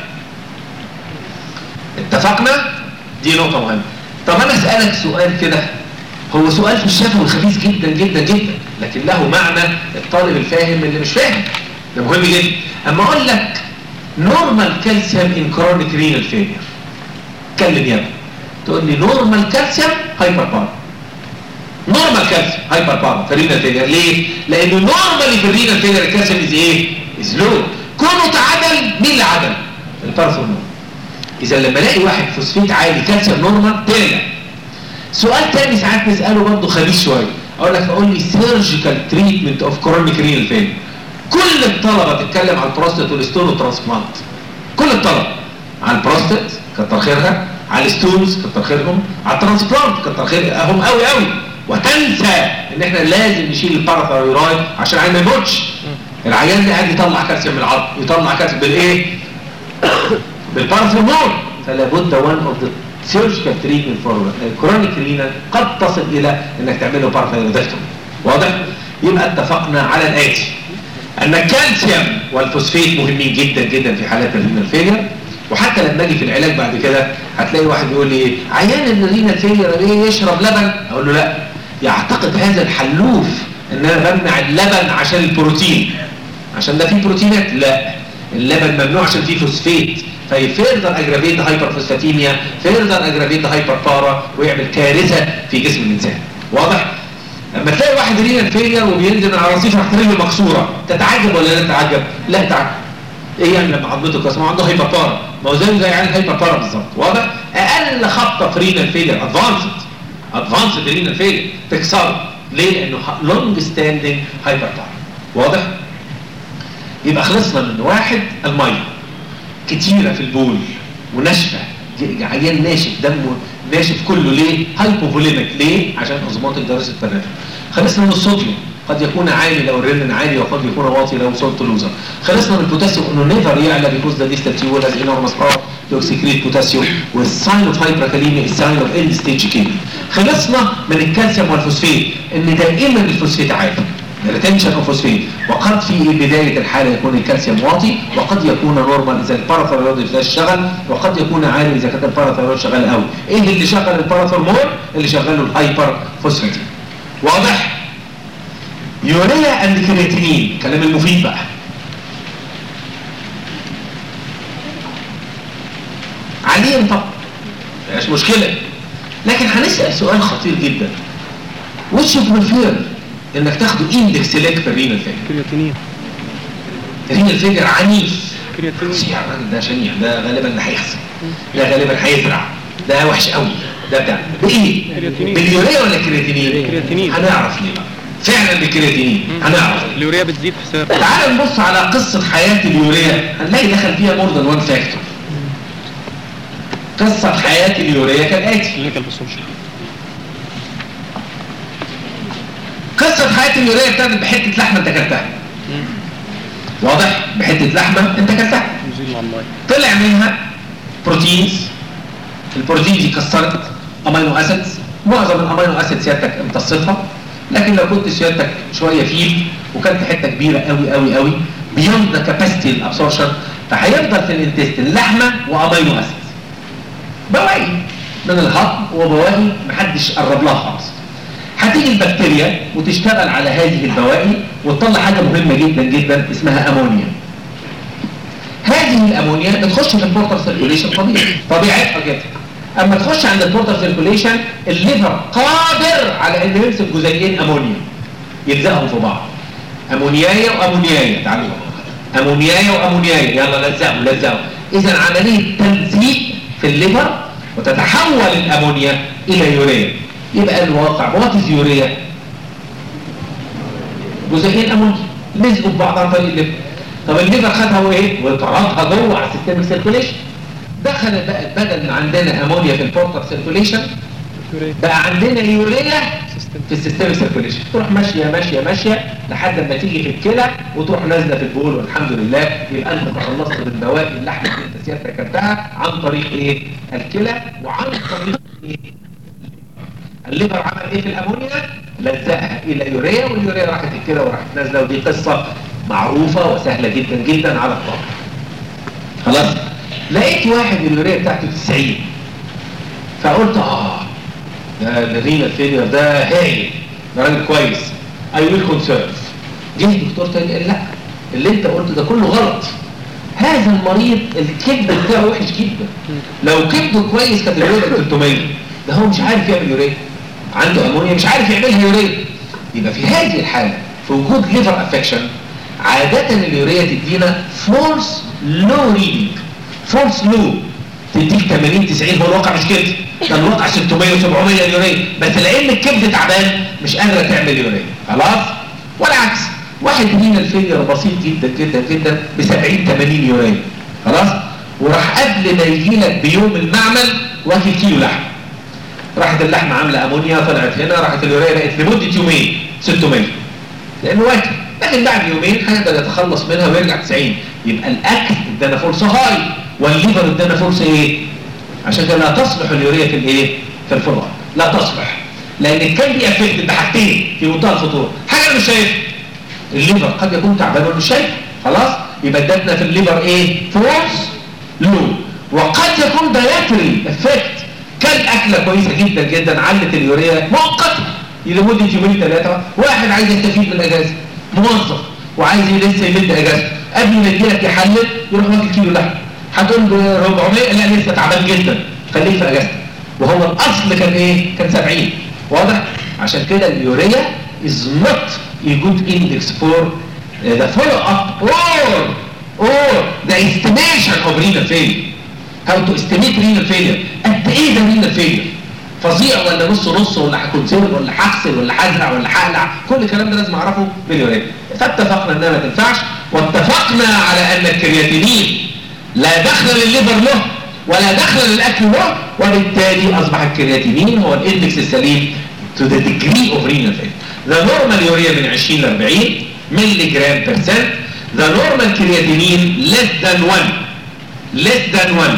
اتفقنا دي نقطه مهمه طب انا اسالك سؤال كده هو سؤال في الشفوي خبيث جدا جدا جدا لكن له معنى الطالب الفاهم اللي مش فاهم ده مهم جدا اما اقول لك نورمال كالسيوم ان كرونيك رينال فيلير اتكلم يا ابني تقول لي نورمال كالسيوم هايبر بار نورمال كالسيوم هايبر بار في الرينال فيلير ليه لانه نورمالي في الرينال فيلير الكالسيوم از ايه از لو كونه تعادل مين اللي عدل البارثورمون اذا لما الاقي واحد فوسفيت عالي كالسيوم نورمال طلع سؤال تاني ساعات نساله برضه خبيث شويه اقول لك اقول لي سيرجيكال تريتمنت اوف كرونيك رينال فيلير كل الطلبه تتكلم على البروستات والستون والترانسبلانت كل الطلبه على البروستات كتر خيرها على الستونز كتر خيرهم على الترانسبلانت كتر خيرهم قوي قوي وتنسى ان احنا لازم نشيل الباراثايرويد عشان العيان ما يموتش العيان ده قاعد يطلع كالسيوم من العظم يطلع كالسيوم بالايه بالباراثورمون فلا بد وان اوف ذا سيرجيكال تريتمنت فور كرونيك رينا قد تصل الى انك تعمل له باراثايرويدكتومي واضح يبقى اتفقنا على الاتي ان الكالسيوم والفوسفات مهمين جدا جدا في حالات الرينال فيلير وحتى لما اجي في العلاج بعد كده هتلاقي واحد يقول لي عيان الرينال فيلير ايه يشرب لبن اقول له لا يعتقد هذا الحلوف ان انا بمنع اللبن عشان البروتين عشان ده فيه بروتينات لا اللبن ممنوع عشان فيه فوسفيت فيفيردر اجرافيت هايبرفوسفاتيميا فيردر اجرافيت هايبر بارا ويعمل كارثه في جسم الانسان واضح لما تلاقي واحد رينا فيلير وبينزل على رصيف راح رجله مكسوره تتعجب ولا لا تتعجب لا تعجب ايه يعني لما عضلته كسر عنده هايبر بارا ما هو زيه زي عيال هايبر بارا بالظبط واضح اقل خبطه في رينا فيلير ادفانسد ادفانسد رينا فيلير تكسره ليه لانه لونج ستاندنج هايبر بارا واضح يبقى خلصنا من واحد الميه كتيرة في البول وناشفة عيان ناشف دمه ناشف كله ليه؟ هايبوفوليميك ليه؟ عشان اوزماتيك درجة التنفس خلصنا من الصوديوم قد يكون عالي لو الرنين عالي وقد يكون واطي لو صوت لوزر خلصنا من البوتاسيوم انه نيفر يعلى بيكوز ذا ديستال تيول هاز انورمس باور تو اكسكريت بوتاسيوم والساين اوف هايبركاليميا الساين اوف اند ستيج كيميا خلصنا من الكالسيوم والفوسفيت ان دائما الفوسفيت عالي ريتنشن اوف فوسفيت وقد في بدايه الحاله يكون الكالسيوم واطي وقد يكون نورمال اذا الباراثايرويد لا اشتغل وقد يكون عالي اذا كان الباراثايرويد شغال قوي ايه اللي شغل الباراثورمون اللي شغله الهايبر فوسفاتين واضح يوريا اند كرياتينين كلام المفيد بقى عاليين طبعا مش مشكله لكن هنسال سؤال خطير جدا وش بريفير انك تاخده اندكس ليك في الرينال فيجر كرياتينين الرينال فيجر عنيف كرياتينين شيع الراجل ده شنيع ده غالبا ده هيحصل ده غالبا هيزرع ده وحش قوي ده بتاع بايه؟ كرياتينين. باليوريا ولا كرياتينين؟ كرياتينين. هنعرف ليه بقى فعلا بالكرياتينين هنعرف ليه. اليوريا بتزيد في سعر تعال نبص على قصة حياة اليوريا هنلاقي دخل فيها مور ذان وان فاكتور قصة حياة اليوريا كالآتي اللي كان بالسوشيال قصة حياة اليوريا ابتدت بحتة لحمة انت اكلتها واضح؟ بحتة لحمة انت اكلتها نزيل مع الماء طلع منها بروتينز البروتين دي كسرت امينو اسيدز معظم الامينو اسيدز سيادتك امتصتها لكن لو كنت سيادتك شويه فيل وكانت حته كبيره قوي قوي قوي بيوند ذا كاباسيتي الابسورشن فهيفضل في الانتستين لحمه وامينو اسيدز بواقي من الهضم وبواقي محدش قرب لها خالص هتيجي البكتيريا وتشتغل على هذه البواقي وتطلع حاجه مهمه جدا جدا اسمها امونيا هذه الامونيا بتخش في البورتال سيركوليشن طبيعي طبيعتها كده اما تخش عند البورتال سيركوليشن الليفر قادر على انه يمسك جزيئين امونيا يلزقهم في بعض امونيايه وامونيايه تعالوا امونيايه وامونيايه يلا لزقوا لزقوا اذا عمليه تلزيق في الليفر وتتحول الامونيا الى يوريا يبقى الواقع وات از يوريا جزيئين امونيا لزقوا في بعض عن طريق الليفر طب الليفر خدها وايه وطردها جوه على السيستم سيركوليشن دخلت بقى بدل ما عندنا امونيا في البورتال سيركوليشن يوريا بقى عندنا يوريا سيستم في السيستم سيركوليشن تروح ماشيه ماشيه ماشيه لحد ما تيجي في الكلى وتروح نازله في البول والحمد لله يبقى انت تخلصت من بواقي اللحم اللي انت سيادتك اكلتها عن طريق ايه؟ الكلى وعن طريق ايه؟ الليفر عمل ايه في الامونيا؟ لزقها الى يوريا واليوريا راحت الكلى وراحت نازله ودي قصه معروفه وسهله جدا جدا على الطاقه. خلاص؟ لقيت واحد اليوريا بتاعته 90 فقلت اه ده الرينال فيلير ده هايل ده راجل كويس اي ويل كونسيرف جه دكتور تاني قال لا اللي انت قلته ده كله غلط هذا المريض الكبد بتاعه وحش جدا لو كبده كويس كانت اليوريا 300 ده هو مش عارف يعمل يوريا عنده امونيا مش عارف يعملها يوريا يبقى في هذه الحاله في وجود ليفر افكشن عاده اليوريا تدينا فولس لو ريدنج فولس لو تديك 80 90 هو الواقع مش كده ده الواقع 600 و700 يوريا بس لان الكبد تعبان مش قادره تعمل يوريا خلاص والعكس واحد لينا الفيلير بسيط جدا جدا جدا ب 70 80 يوريا خلاص وراح قبل ما يجي لك بيوم المعمل واكل كيلو لحم راحت اللحمه عامله امونيا طلعت هنا راحت اليوريا بقت لمده يومين 600 لانه واكل لكن بعد يومين هيقدر يتخلص منها ويرجع 90 يبقى الاكل ادانا فرصه هاي والليفر ادانا فرصه ايه عشان كده لا تصلح اليوريا في الايه في الفرع لا تصلح لان كان دي افكت بحاجتين في منتهى الخطوره حاجه انا مش شايفها الليفر قد يكون تعبان ومش شايف خلاص يبقى ادتنا في الليفر ايه فورس لو وقد يكون دايتري افكت كان اكله كويسه جدا جدا علت اليوريا مؤقتا لمده يومين ثلاثه واحد عايز يستفيد من الاجازه موظف وعايز لسه يمد اجازته قبل ما يجيلك يحلل يروح واكل كيلو لحم هتقول له 400 لا لسه تعبان جدا خليك في اجازتك وهو الاصل كان ايه كان 70 واضح عشان كده اليوريا is not a good index for uh, the follow up or or the estimation of renal failure how to estimate renal failure قد ايه ده renal failure فظيع ولا نص نص ولا هكونسيرف ولا هغسل ولا هزرع ولا هقلع كل الكلام ده لازم اعرفه باليوريا فاتفقنا انها ما تنفعش واتفقنا على ان الكرياتينين لا دخل للليفر له ولا دخل للاكل له وبالتالي اصبح الكرياتينين هو الاندكس السليم to the degree of renal failure the normal urea من 20 ل 40 ملي جرام percent the normal creatinine less than 1 less than 1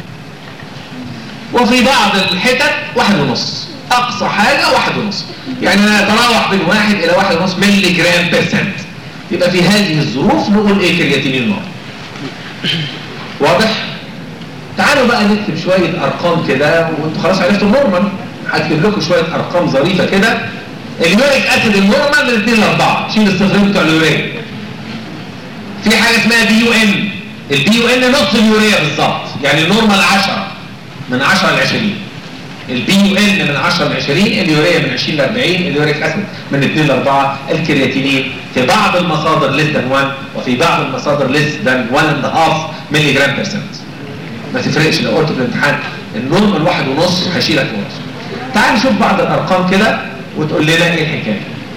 وفي بعض الحتت واحد ونص اقصى حاجة واحد ونص يعني انا اتراوح من واحد الى واحد ونص ملي جرام بيرسنت يبقى في هذه الظروف نقول ايه كرياتينين نار واضح تعالوا بقى نكتب شوية ارقام كده وانتوا خلاص عرفتوا النورمال هكتب لكم شوية ارقام ظريفة كده اليوريك اسيد النورمال من 2 ل 4 شيل الصفرين بتوع اليوريك في حاجة اسمها بي يو ان البي يو ان نص اليوريا بالظبط يعني النورمال 10 من 10 ل 20 البي يو ان من 10 ل 20 اليوريا من 20 ل 40 اليوريك اسيد من 2 ل 4 الكرياتينين في بعض المصادر ليس ذان 1 وفي بعض المصادر ليس ذان 1 اند هاف ملي جرام بيرسنت ما تفرقش لو قلت في الامتحان النورمال واحد ونص هشيلك ونص تعال نشوف بعض الارقام كده وتقول لنا ايه الحكايه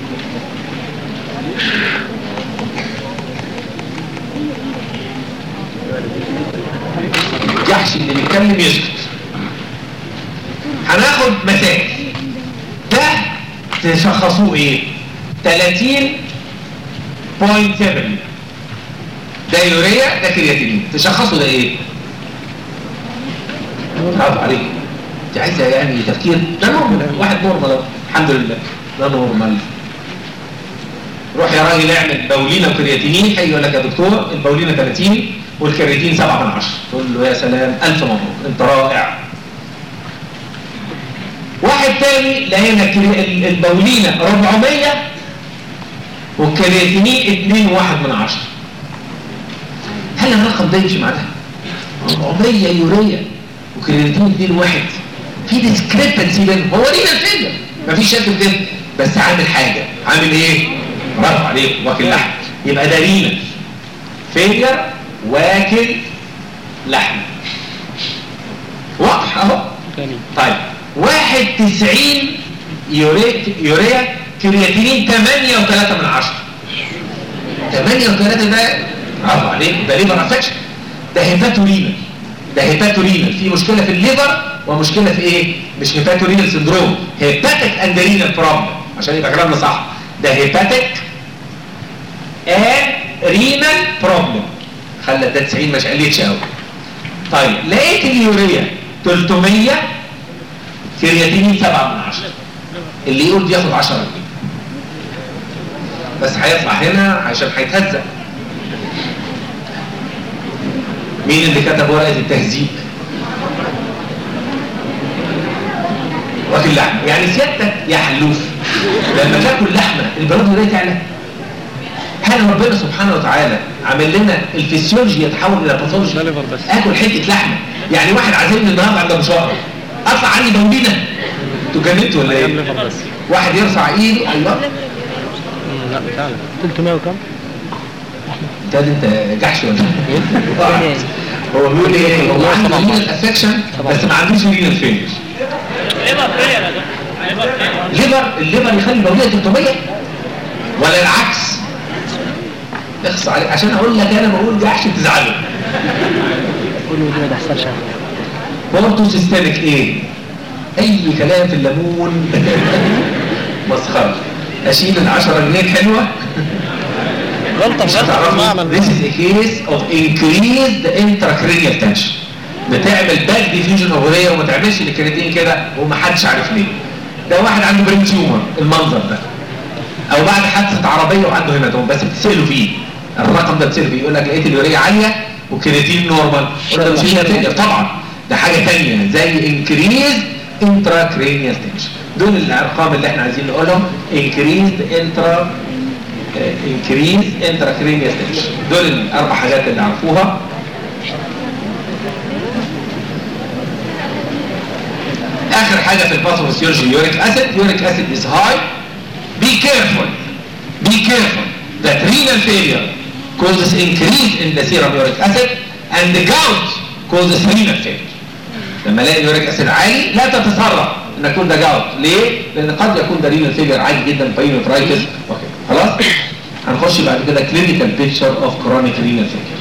جحش اللي بيتكلم يسكت هناخد مسائل ده تشخصوه ايه 30.7 ده يوريا ده كرياتينين تشخصوا ده ايه برافو عليك انت عايزه يعني تفكير ده نورمال واحد نورمال اهو الحمد لله ده نورمال روح يا راجل اعمل بولينا وكرياتينين هيجي يقول لك يا دكتور البولينا 30 والكرياتين 7 من 10 تقول له يا سلام الف مبروك انت رائع واحد تاني لقينا الكري- البولينا 400 والكرياتينين 2 واحد من 10 هل الرقم ده يمشي مع ده 400 يوريا وكرياتين 2 واحد في ديسكريبنسي بينهم هو لينا الفيلم مفيش شك في كده بس عامل حاجه عامل ايه برافو عليك واكل لحم يبقى ده رينا فيلر واكل لحم واضح اهو تاني طيب واحد تسعين يوريا, يوريا كرياتينين تمانية وثلاثة من عشرة تمانية وثلاثة ده برافو عليك ده ليفر افكشن ده هيباتورينال ده هيباتورينال في مشكلة في الليفر ومشكلة في ايه مش هيباتورينال سندروم هيباتيك اند رينال بروبلم عشان يبقى كلامنا صح ده هيباتيك اند رينال بروبلم خلى ده 90 ما شقلتش قوي طيب لقيت اليوريا 300 كرياتينين 7 من 10 اللي يقول دي ياخد 10 جنيه بس هيطلع هنا عشان هيتهزق مين اللي كتب ورقة التهذيب واكل لحمة يعني سيادتك يا حلوف لما تاكل لحمة البلاد ده تعلى هل ربنا سبحانه وتعالى عامل لنا الفسيولوجي يتحول الى باثولوجي ده ليفر بس. اكل حته لحمه يعني واحد عازمني النهارده عند ابو شقر اطلع عني بولينا انتوا جننتوا ولا كام ايه ليفر بس واحد يرفع ايده ايوه مم، لا فعلا 300 وكم؟ انت انت جحش ولا ايه هو بيقول ايه هو عنده رينال افكشن بس ما عندوش رينال فيلير ليفر فيلر يا دكتور ليفر فيلر ليفر الليفر يخلي البوليه 300 ولا العكس اخص عليك عشان اقول لك انا بقول جحش تزعله قولوا دي ما تحصلش بورتو سيستمك ايه اي كلام في الليمون مسخره اشيل ال 10 جنيه حلوه غلطة مش غلطة في هتعرفوا المعمل this is a case of increased intracranial tension بتعمل باك ديفيوجن اوفريه وما تعملش الكرياتين كده ومحدش عارف ليه ده واحد عنده برين تيومر المنظر ده او بعد حادثه عربيه وعنده هيماتوم بس بتساله فيه الرقم ده بتساله فيه يقول لك لقيت اليوريا عاليه وكرياتين نورمال وده مش هي طبعا ده حاجه ثانيه زي انكريز intracranial tension دول الارقام اللي احنا عايزين نقولهم increased intra انكريز انتراكرينيال تنشن دول الاربع حاجات اللي عرفوها اخر حاجه في الباثوفيسيولوجي يوريك اسيد يوريك اسيد is high be careful be careful that renal failure causes increase in the serum uric acid and the gout causes renal failure لما الاقي اليوريك اسيد عالي لا تتسرع ان يكون ده جاوت ليه؟ لان قد يكون ده رينال فيلير عالي جدا باينوفرايتس اوكي خلاص هنخش بعد كده كلينيكال بيكتشر اوف كرونيك رينال فيلير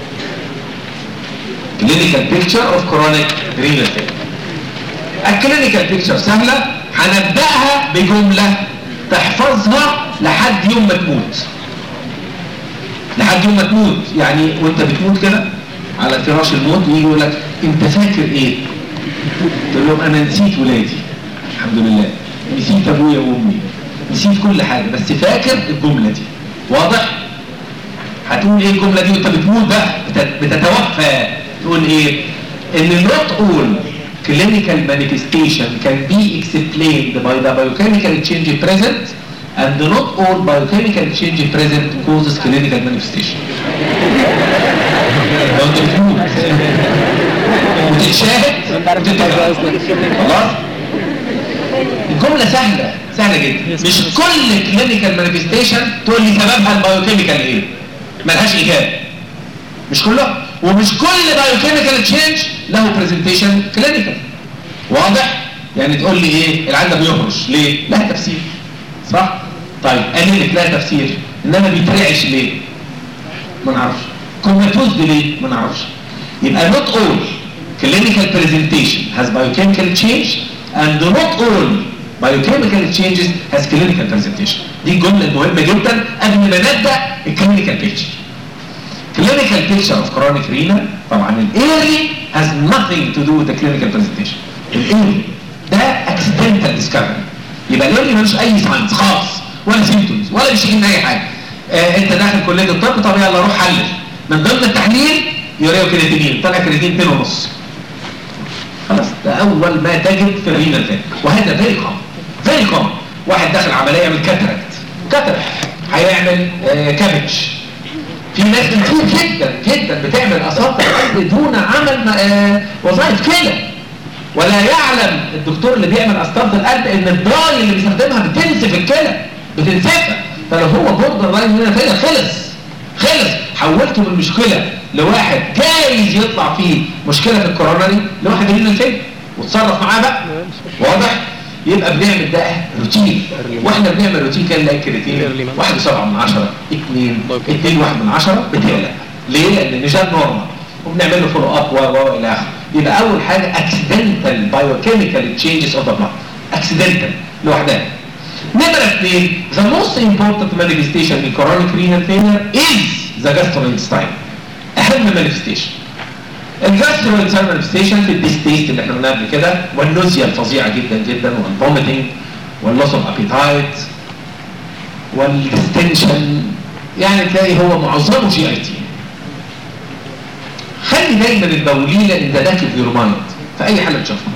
كلينيكال بيكتشر اوف كرونيك رينال فيلير الكلينيكال بيكتشر سهله هنبداها بجمله تحفظها لحد يوم ما تموت لحد يوم ما تموت يعني وانت بتموت كده على فراش الموت يجي يقول لك انت فاكر ايه تقول لهم انا نسيت ولادي الحمد لله نسيت ابويا وامي نسيت كل حاجه بس فاكر الجمله دي واضح هتقول ايه الجمله دي وانت بتموت بقى بت- بتتوفى تقول ايه ان not all clinical manifestation can be explained by the biochemical change present and not all biochemical change present causes clinical manifestation لو انت بتموت وتتشاهد انت عارف انت وتتبع. عايز اصلا خلاص الجملة سهلة سهلة جدا مش كل كلينيكال مانيفستيشن تقول لي سببها البايوكيميكال ايه ملهاش اجابة مش كلها ومش كل بايوكيميكال تشينج له برزنتيشن كلينيكال واضح يعني تقول لي ايه العيان ده بيهرش ليه لها تفسير صح طيب انيميك لها تفسير انما بيترعش ليه ما نعرفش كوماتوز دي ليه ما نعرفش يبقى not all clinical presentation has biochemical change and not all biochemical changes has clinical presentation دي الجملة المهمة جدا قبل ما نبدأ الكلينيكال بيكتشر clinical picture of chronic renal طبعا ال early has nothing to do with the clinical presentation ال early ده accidental discovery يبقى ال early ملوش اي ساينس خالص ولا symptoms ولا بيشتكي من اي حاجه آه انت داخل كليه الطب طب يلا روح حلل من ضمن التحليل يوريو كرياتينين طلع كرياتين 2 ونص خلاص ده اول ما تجد في الرينال فين وهذا فيري كومن فيري كومن واحد داخل عمليه يعمل كاتراكت كاتراكت هيعمل آه كابج في ناس كتير جدا جدا بتعمل اساطير القلب دون عمل آه وظائف كلى ولا يعلم الدكتور اللي بيعمل اسطره القلب ان الدراي اللي بيستخدمها بتنسف الكلى بتنسفها فلو هو بوردر لاين هنا كده خلص خلص حولته من مشكله لواحد جايز يطلع فيه مشكله في الكورونري لواحد يريد الفيلم وتصرف معاه بقى واضح يبقى بنعمل ده روتين واحنا بنعمل روتين كان نلاقي كرياتين واحد وسبعة من عشرة اتنين اتنين واحد من عشرة بتقلق ليه؟ لان نجاد نورمال وبنعمل له فولو اب و و الى اخره يبقى اول حاجه accidental biochemical changes of the blood accidental لوحدها نمرة اثنين the most important manifestation in chronic renal failure is the gastrointestinal اهم manifestation الجاستروintestinal manifestation في الديستيست اللي احنا قلناها قبل كده والنوزيا الفظيعة جدا جدا والفوميتنج واللوس اوف ابيتايت والديستنشن يعني تلاقي هو معظمه جي اي تي خلي دايما البوليلة ان ده في يور مايند في اي حالة تشوفها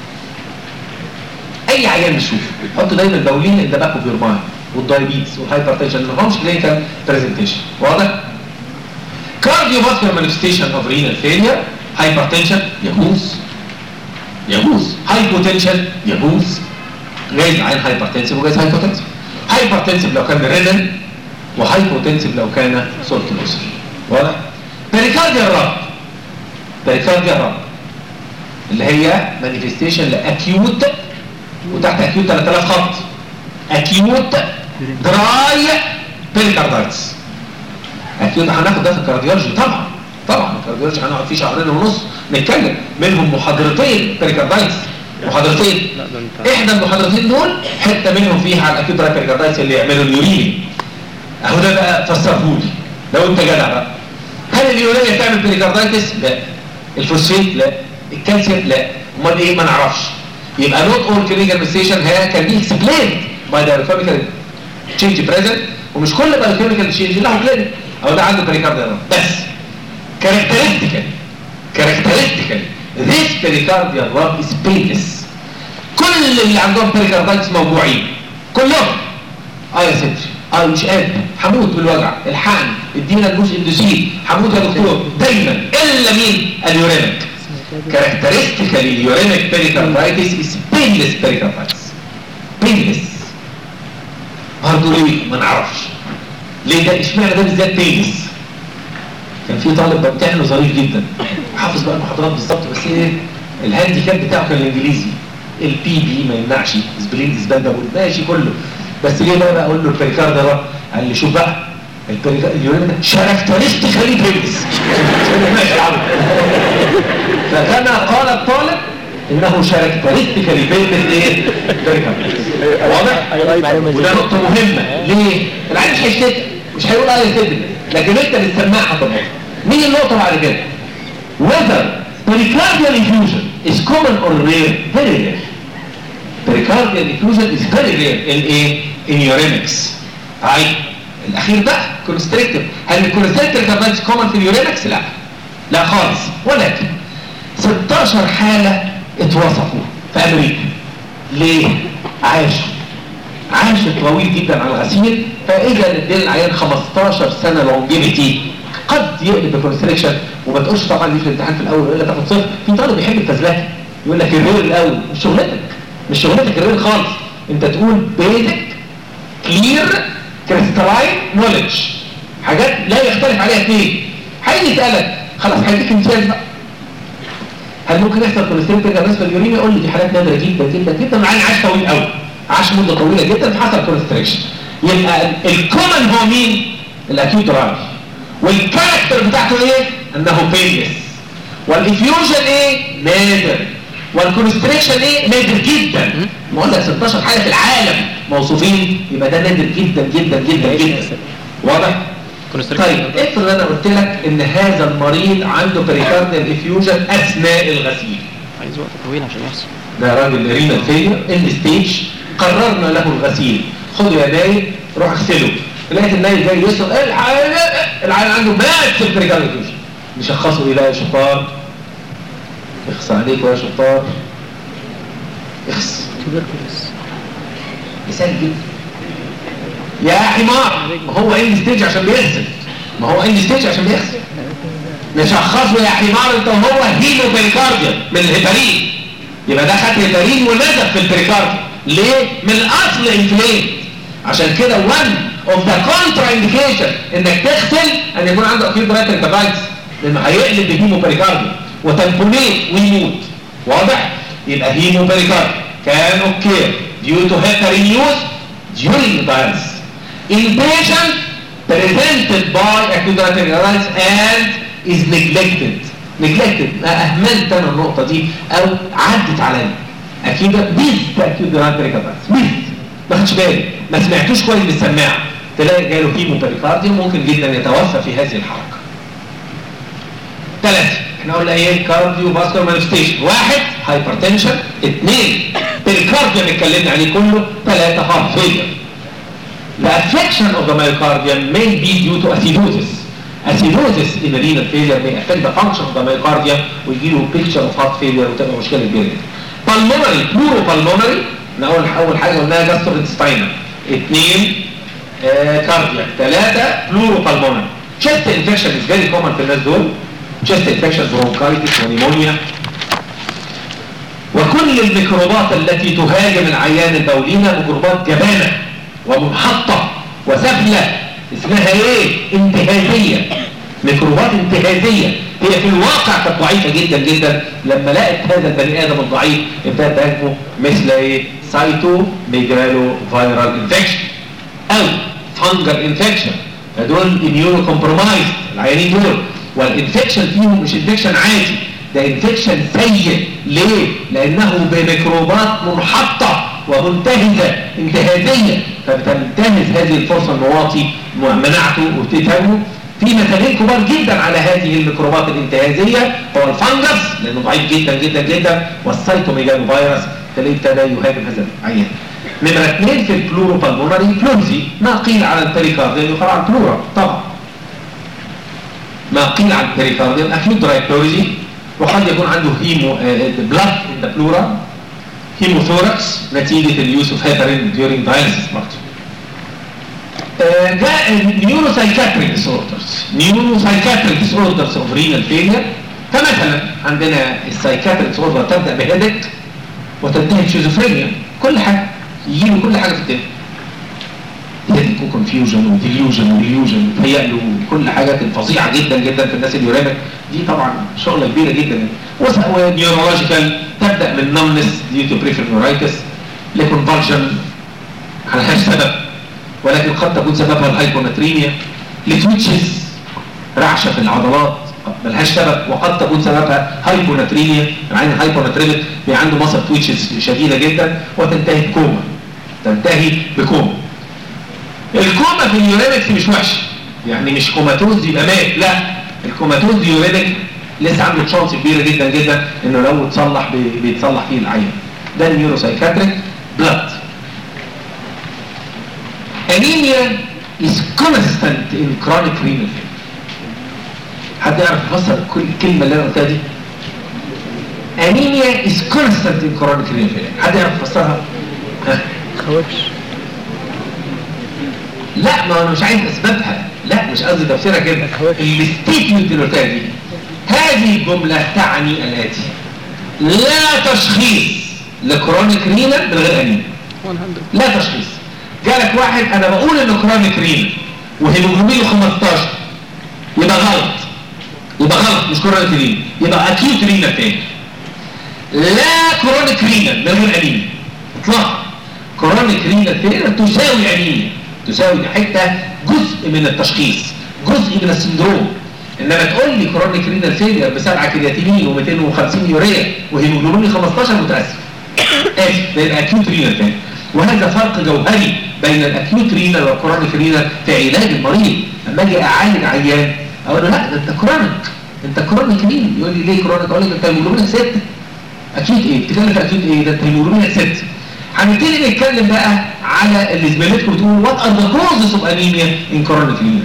اي عيان نشوفه حط دايما البوليلة ان ده باك اوف يور مايند والدايبيتس والهايبرتنشن ما همش كلينيكال برزنتيشن واضح؟ cardiovascular manifestation of renal failure hypertension يجوز يجوز hypotension يجوز جايز عين hypertensive وجايز hypotensive hypertensive لو كان رينال وhypotensive لو كان سولتولوسر واضح؟ بريكارديا الرب بريكارديا الرب اللي هي manifestation لاكيوت وتحت اكيوت 3000 خط اكيوت دراي بيريكاردايتس اكيد هناخد ده في الكارديولوجي طبعا طبعا الكارديولوجي هنقعد فيه شهرين ونص نتكلم منهم محاضرتين بيريكاردايتس محاضرتين لا ده انت احدى المحاضرتين دول حته منهم فيها على الاكيد بيريكاردايتس اللي يعملوا اليوريني اهو ده بقى فسرهولي لو انت جدع بقى هل اليورينيا تعمل بيريكاردايتس لا الفوسفيت لا الكالسيوم لا امال ايه ما نعرفش يبقى نوت اول كلينيكال ستيشن هي كان بي اكسبليند باي ذا كيميكال تشينج بريزنت ومش كل بايوكيميكال تشينج له كلينيك او ده عنده بريكارديا بس كاركترستيكال كاركترستيكال this pericardial rub is painless كل اللي عندهم بريكاردايتس موجوعين كلهم اه يا ستي اه مش قادر هموت بالوجع الحقن ادينا الجوز اندوسين هموت يا دكتور دايما الا مين اليوريمك كاركترستيكالي اليوريمك بيريكاردايتس از بينلس بيريكاردايتس بينلس برضه ليه ما نعرفش ليه ده اشمعنى ده بالذات بينلس كان في طالب بامتحنه ظريف جدا حافظ بقى المحاضرات بالظبط بس ايه الهاندي كاب بتاعه كان الانجليزي البي بي ما يمنعش سبلين ديسباند ماشي كله بس ليه بقى بقى اقول له البريكار ده بقى قال لي شوف بقى البريكار اليورين ده شاركترستيكالي بيلس ماشي يا عم فكما قال الطالب انه شاركترستيكالي بيلس ايه بريكار واضح وده نقطه مهمه ليه العيال مش هيشتكي مش هيقول اه يكذب لكن انت بتسمعها طبعا مين النقطه بعد كده whether pericardial effusion is common or rare very rare pericardial effusion is very rare in ايه in uremics طيب الاخير بقى constrictive هل الكونستريكتيف كاربانس common في اليوريمكس لا لا خالص ولكن 16 حالة اتوصفوا في امريكا ليه عاشوا عاش طويل جدا على الغسيل فاجا نديل العيان 15 سنه لونجيفيتي قد يقلب بكونستريكشن وما تقولش طبعا دي في الامتحان في الاول ولا تاخد صفر في طالب بيحب الفزلكه يقول لك الرير الاول مش شغلتك مش شغلتك الرير خالص انت تقول بيزك كلير كريستالاين نوليدج حاجات لا يختلف عليها اثنين هيجي يسالك خلاص هيديك مثال بقى هل ممكن يحصل كوليسترول بالنسبه لليورين يقول لي دي حالات نادره جدا جدا جدا مع ان عاش طويل قوي عاش مده طويله جدا فحصل كونستريكشن يبقى الكومن هو مين الاكيوت رايش والكاركتر بتاعته ايه انه بينلس والافيوجن ايه نادر والكونستريكشن ايه نادر جدا ما اقول لك 16 حاله في العالم موصوفين يبقى ده نادر جدا جدا جدا جدا واضح طيب افرض انا قلت لك ان هذا المريض عنده بريكارديال افيوجن اثناء الغسيل عايز وقت طويل عشان يحصل ده راجل رينال فيلير ان ستيج قررنا له الغسيل خده يا نايل روح اغسله لقيت النايل جاي يسأل العيال العيال عنده مات في البريكارديال افيوجن نشخصه ايه بقى يا شطار اخص عليك يا شطار اخص تبركلوس مثال جدا يا حمار ما هو ان ستيج عشان بيغسل ما هو ان ستيج عشان بيغسل نشخصه يا حمار انت وهو هيمو بريكارديا من الهيبارين يبقى ده خد هيبارين ونزف في البريكارديا ليه؟ من الاصل انفليم عشان كده one of the contra indication انك تغسل ان يكون عنده acute reticulitis لانه هيقلب بهيمو بريكارديا وتنبونيت ويموت واضح؟ يبقى هيمو بريكارديا كان اوكي due to heparin use during dialysis in patient presented by acute reticulitis and is neglected neglected ما اهملت انا النقطه دي او عدت عليا اكيد ميزت اكيد ريكاباتس ميزت ما خدش بالي ما سمعتوش كويس بالسماعه تلاقي جاله هيمو بريكارديوم ممكن جدا يتوفى في هذه الحركه ثلاثه احنا قلنا ايه كارديو فاسكولار مانيفستيشن واحد هايبرتنشن اثنين بريكارديوم اتكلمنا عليه كله ثلاثه هارت فيلير The affection of the myocardium may be due to acidosis acidosis in renal failure may affect the function of the myocardium ويجي له picture of heart failure وتبقى مشكله كبيره جدا. pulmonary pleuropulmonary احنا اول اول حاجه قلناها gastrointestinal اثنين كاردياك ثلاثه pleuropulmonary chest infection is very common في الناس دول chest infections bronchitis ونيمونيا وكل الميكروبات التي تهاجم العيان البولينة ميكروبات جبانة ومنحطة وسفلة اسمها ايه انتهازية ميكروبات انتهازية هي في الواقع كانت ضعيفة جدا جدا لما لقت هذا البني ادم الضعيف ابتدت تهاجمه مثل ايه سايتو ميجالو فيرال انفكشن او فانجر انفكشن دول اميونو كومبرومايز العيانين دول والانفكشن فيهم مش انفكشن عادي ده انفكشن سيء ليه؟ لانه بميكروبات منحطة ومنتهزة انتهازية فبتنتهز هذه الفرصة المواطي منعته وبتتهمه في مثالين كبار جدا على هذه الميكروبات الانتهازية هو الفنجس لانه ضعيف جدا جدا جدا والسيتوميجانو فيروس تلاقيه ابتدى يهاجم هذا العيان نمرة اثنين في البلورو بالمونري فلومزي ما قيل على البريكارديوم يقال عن بلورا طبعا ما قيل عن البريكارديوم اكيد درايكلوريزي وقد يكون عنده هيمو بلاد ان ذا بلورا هيموثوركس نتيجة اليوز اوف هيبرين during dialysis برضه آه، جاء النيورو سايكاتريك ديس اوردرز نيورو سايكاتريك ديس اوردرز اوف رينال فيلير فمثلا عندنا السايكاتريك ديس اوردر تبدا بهيدك وتنتهي بشيزوفرينيا كل حاجه يجي له كل حاجه في الدنيا هيدك وكونفيوجن وديليوجن وريليوجن وتهيأ له كل حاجات فظيعه جدا جدا في الناس اليورينك دي طبعا شغله كبيره جدا ونيورولوجيكال تبدا من نمنس ديو تو بريفر نورايتس لكونفالجن على سبب ولكن قد تكون سببها الهايبوناتريميا لتويتشز رعشه في العضلات ملهاش سبب وقد تكون سببها هايبوناتريميا العين الهايبوناتريميك بيبقى عنده مصر تويتشز شديده جدا وتنتهي بكوما تنتهي بكوما الكوما في اليورينكس مش وحشه يعني مش كوماتوز يبقى مات لا الكوماتوز يورينك لسه عنده تشانس كبيره جدا جدا انه لو اتصلح بي- بيتصلح فيه العين ده النيوروسايكاتريك بلاد انيميا is constant in chronic renal failure حد يعرف يفسر كل الكلمه اللي انا قلتها دي انيميا is constant in chronic renal failure حد يعرف يفسرها ها خوفش لا ما انا مش عايز اسبابها لا مش قصدي تفسيرها كده كويس. الستيتمنت اللي قلتها دي هذه الجمله تعني الاتي لا تشخيص لكرونيك رينال من غير انيميا 100 لا تشخيص جالك واحد انا بقول انه كرونيك رينال وهيموجلوبين 15 يبقى غلط يبقى غلط مش كرونيك رينال يبقى اكيوت رينال تاني لا كرونيك رينال من غير انيميا اطلاقا كرونيك رينال فيلر تساوي انيميا تساوي دي حته جزء من التشخيص جزء من السندروم انما تقول لي كرونيك رينال فيلر بسبعه كرياتينين و250 يوريا وهيموجلوبين 15 متاسف اسف ده يبقى اكيوت رينال تاني وهذا فرق جوهري بين الاكيوت رينال والكرونيك رينال في علاج المريض لما اجي اعالج عيان اقول له لا ده انت كرونيك انت كرونيك رينال يقول لي ليه كرونيك اقول له انت هيموجلوبينك 6 اكيد ايه بتتكلم في اكيد ايه ده انت هيموجلوبينك 6 هنبتدي نتكلم بقى على اللي زميلتكم بتقول وات ار ذا كوزز اوف انيميا ان كرونيك رينال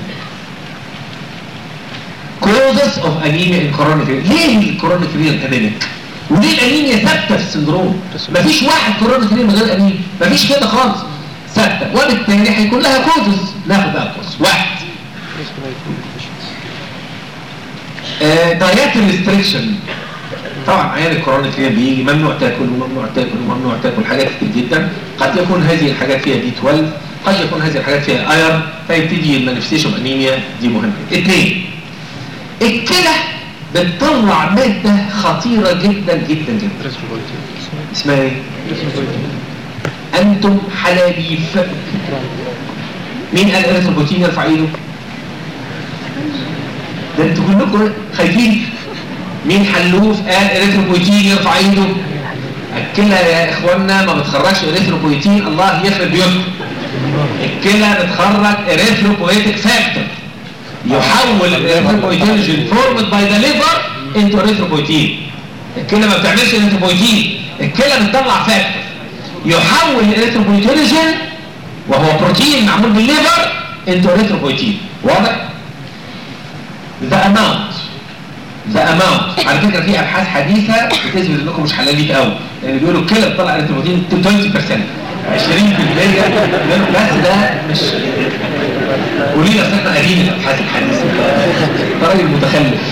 كوزز اوف انيميا ان كرونيك رينال ليه الكرونيك رينال انيميك وليه الانيميا ثابته في السندروم مفيش واحد كرونيك رينال من غير انيميا مفيش كده خالص ثابته وبالتالي هيكون لها كوزز ناخد بقى كوز واحد دايات ريستريكشن طبعا عيان الكورونا كده بيجي ممنوع تاكل وممنوع تاكل وممنوع تاكل حاجات كتير جدا قد يكون هذه الحاجات فيها بي 12 قد يكون هذه الحاجات فيها اير فيبتدي المانيفستيشن انيميا دي مهمه اثنين الكلى بتطلع ماده خطيره جدا جدا جدا اسمها ايه؟ انتم حلاليف مين قال اريثروبوتين يرفع ايده؟ ده انتوا كلكم خايفين مين حلوف قال اريثروبويتين يرفع ايده الكلى يا اخوانا ما بتخرجش اريثروبويتين الله يخرب بيوتكم الكلى بتخرج اريثروبويتيك فاكتور يحول الاريثروبويتين فورمد باي ذا ليفر انتو اريثروبويتين الكلى ما بتعملش اريثروبويتين الكلى بتطلع فاكتور يحول الاريثروبويتين وهو بروتين معمول بالليفر انتو اريثروبويتين واضح؟ the amount the amount على فكره في ابحاث حديثه بتثبت انكم مش حلالين قوي لان بيقولوا الكلى بتطلع اريثروبوتين 20% 20% بس ده مش قولي لي اصل احنا قاريين الابحاث الحديثه ده راجل متخلف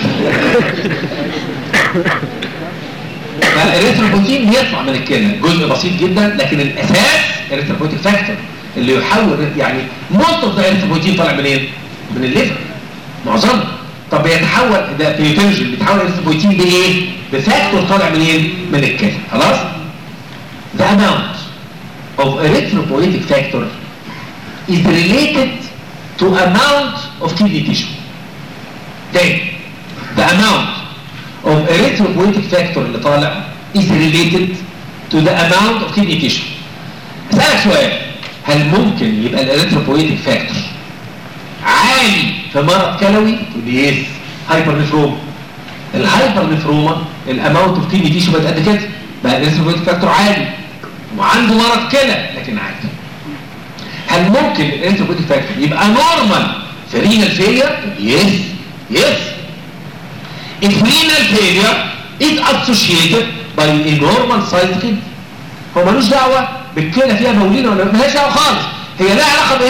فالاريثروبوتين بيطلع من الكلى جزء بسيط جدا لكن الاساس اريثروبوتيك فاكتور اللي يحول يعني موست اوف ذا اريثروبوتين طالع منين؟ من الليفر معظمه طب بيتحول ده بيوتنجن بيتحول اريثروبويتين بايه بفاكتور طالع منين من الكلى خلاص the amount of erythropoietic factor is related to amount of kidney tissue تاني the amount of erythropoietic factor اللي طالع is related to the amount of kidney tissue اسالك سؤال هل ممكن يبقى الاريثروبويتيك فاكتور عالي في مرض كلوي تقول لي يس هايبر نفروما الهايبر نفروما الاماونت اوف كيدني تيشو بقت قد كده بقى الانسولين فاكتور عالي وعنده مرض كلى لكن عادي هل ممكن الانسولين فاكتور يبقى نورمال في رينال فيلير يس يس if renal failure is associated by a normal sized kidney هو ملوش دعوه بالكلى فيها بولينه ولا مالهاش دعوه خالص هي لها علاقه بايه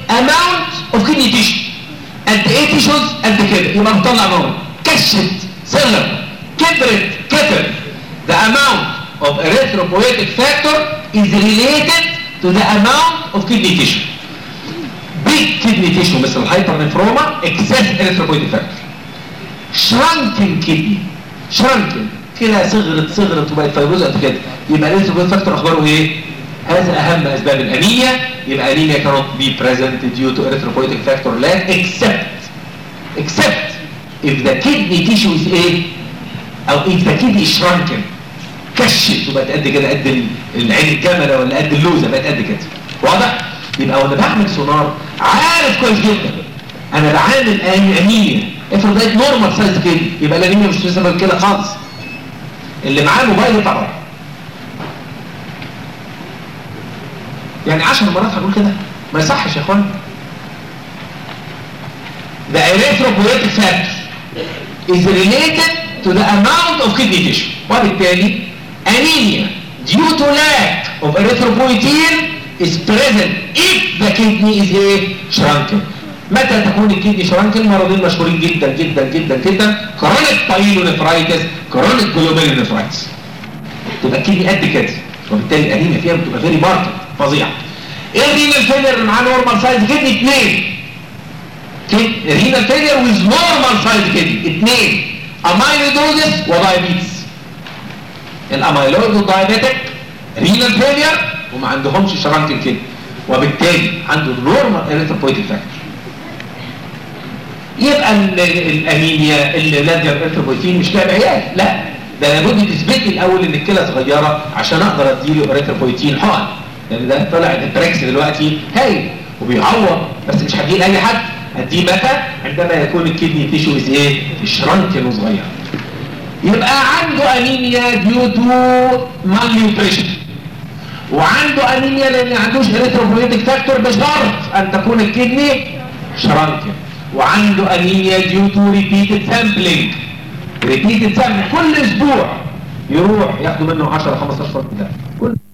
amount of kidney tissue قد ايه تيشوز قد كده يبقى مطلع نور كشت صغر كبرت كتر the amount of erythropoietic factor is related to the amount of kidney tissue big kidney tissue مثل الهايبرنفروما excess erythropoietic factor shrunken kidney shrunken كده صغرت صغرت وبقت فيروز قد كده يبقى erythropoietic factor اخباره ايه هذا اهم اسباب الانيميا يبقى انيميا cannot be present due to erythropoietic factor lack except except if the kidney tissue is ايه او if the kidney is shrunken كشت وبقت قد كده قد ال- العين الكاميرا ولا قد اللوزه بقت قد كده واضح يبقى وانا بعمل سونار عارف كويس جدا انا بعامل أن- انيميا افرض لقيت نورمال سايز كده يبقى الانيميا مش بسبب كده خالص اللي معاه موبايل طبعا يعني 10 مرات هنقول كده ما يصحش يا اخوان The erythropoietic factor is related to the amount of kidney tissue وبالتالي anemia due to lack of erythropoietin is present if the kidney is ايه shrunken متى تكون الكدني شرانكل مرضين مشهورين جدا جدا جدا جدا كرونيك بايلونيفرايتس كرونيك جلوبيلونيفرايتس تبقى الكدني قد كده وبالتالي الانيميا فيها بتبقى فيري ماركت فظيعه ايه الرينال فيلير اللي معاه نورمال سايز كدني اثنين رينال فيلير ويز نورمال سايز كدني اثنين امايلودوزس ودايابيتس الامايلويد والدايابيتك رينال فيلير وما عندهمش شرانكل كده وبالتالي عنده نورمال اريثروبويتيك فاكتور يبقى ال- الانيميا اللي لازم اريثروبويتين مش لعب عيال لا ده لابد تثبت لي الاول ان الكلى صغيره عشان اقدر اديله اريثروبويتين حقن لان ده طلع التراكس دلوقتي هايل وبيعور بس مش هديه لاي حد هديه متى عندما يكون الكدني تيشو از ايه شرانكن وصغير يبقى عنده انيميا ديو تو مالنيوتريشن وعنده انيميا لان ما عندوش اريثروبويتيك فاكتور بشرط ان تكون الكدني شرانكن وعنده انيميا ديو تو ريبيتد سامبلينج ريبيتد سامبلينج كل اسبوع يروح ياخدوا منه 10 15 فرد ده كل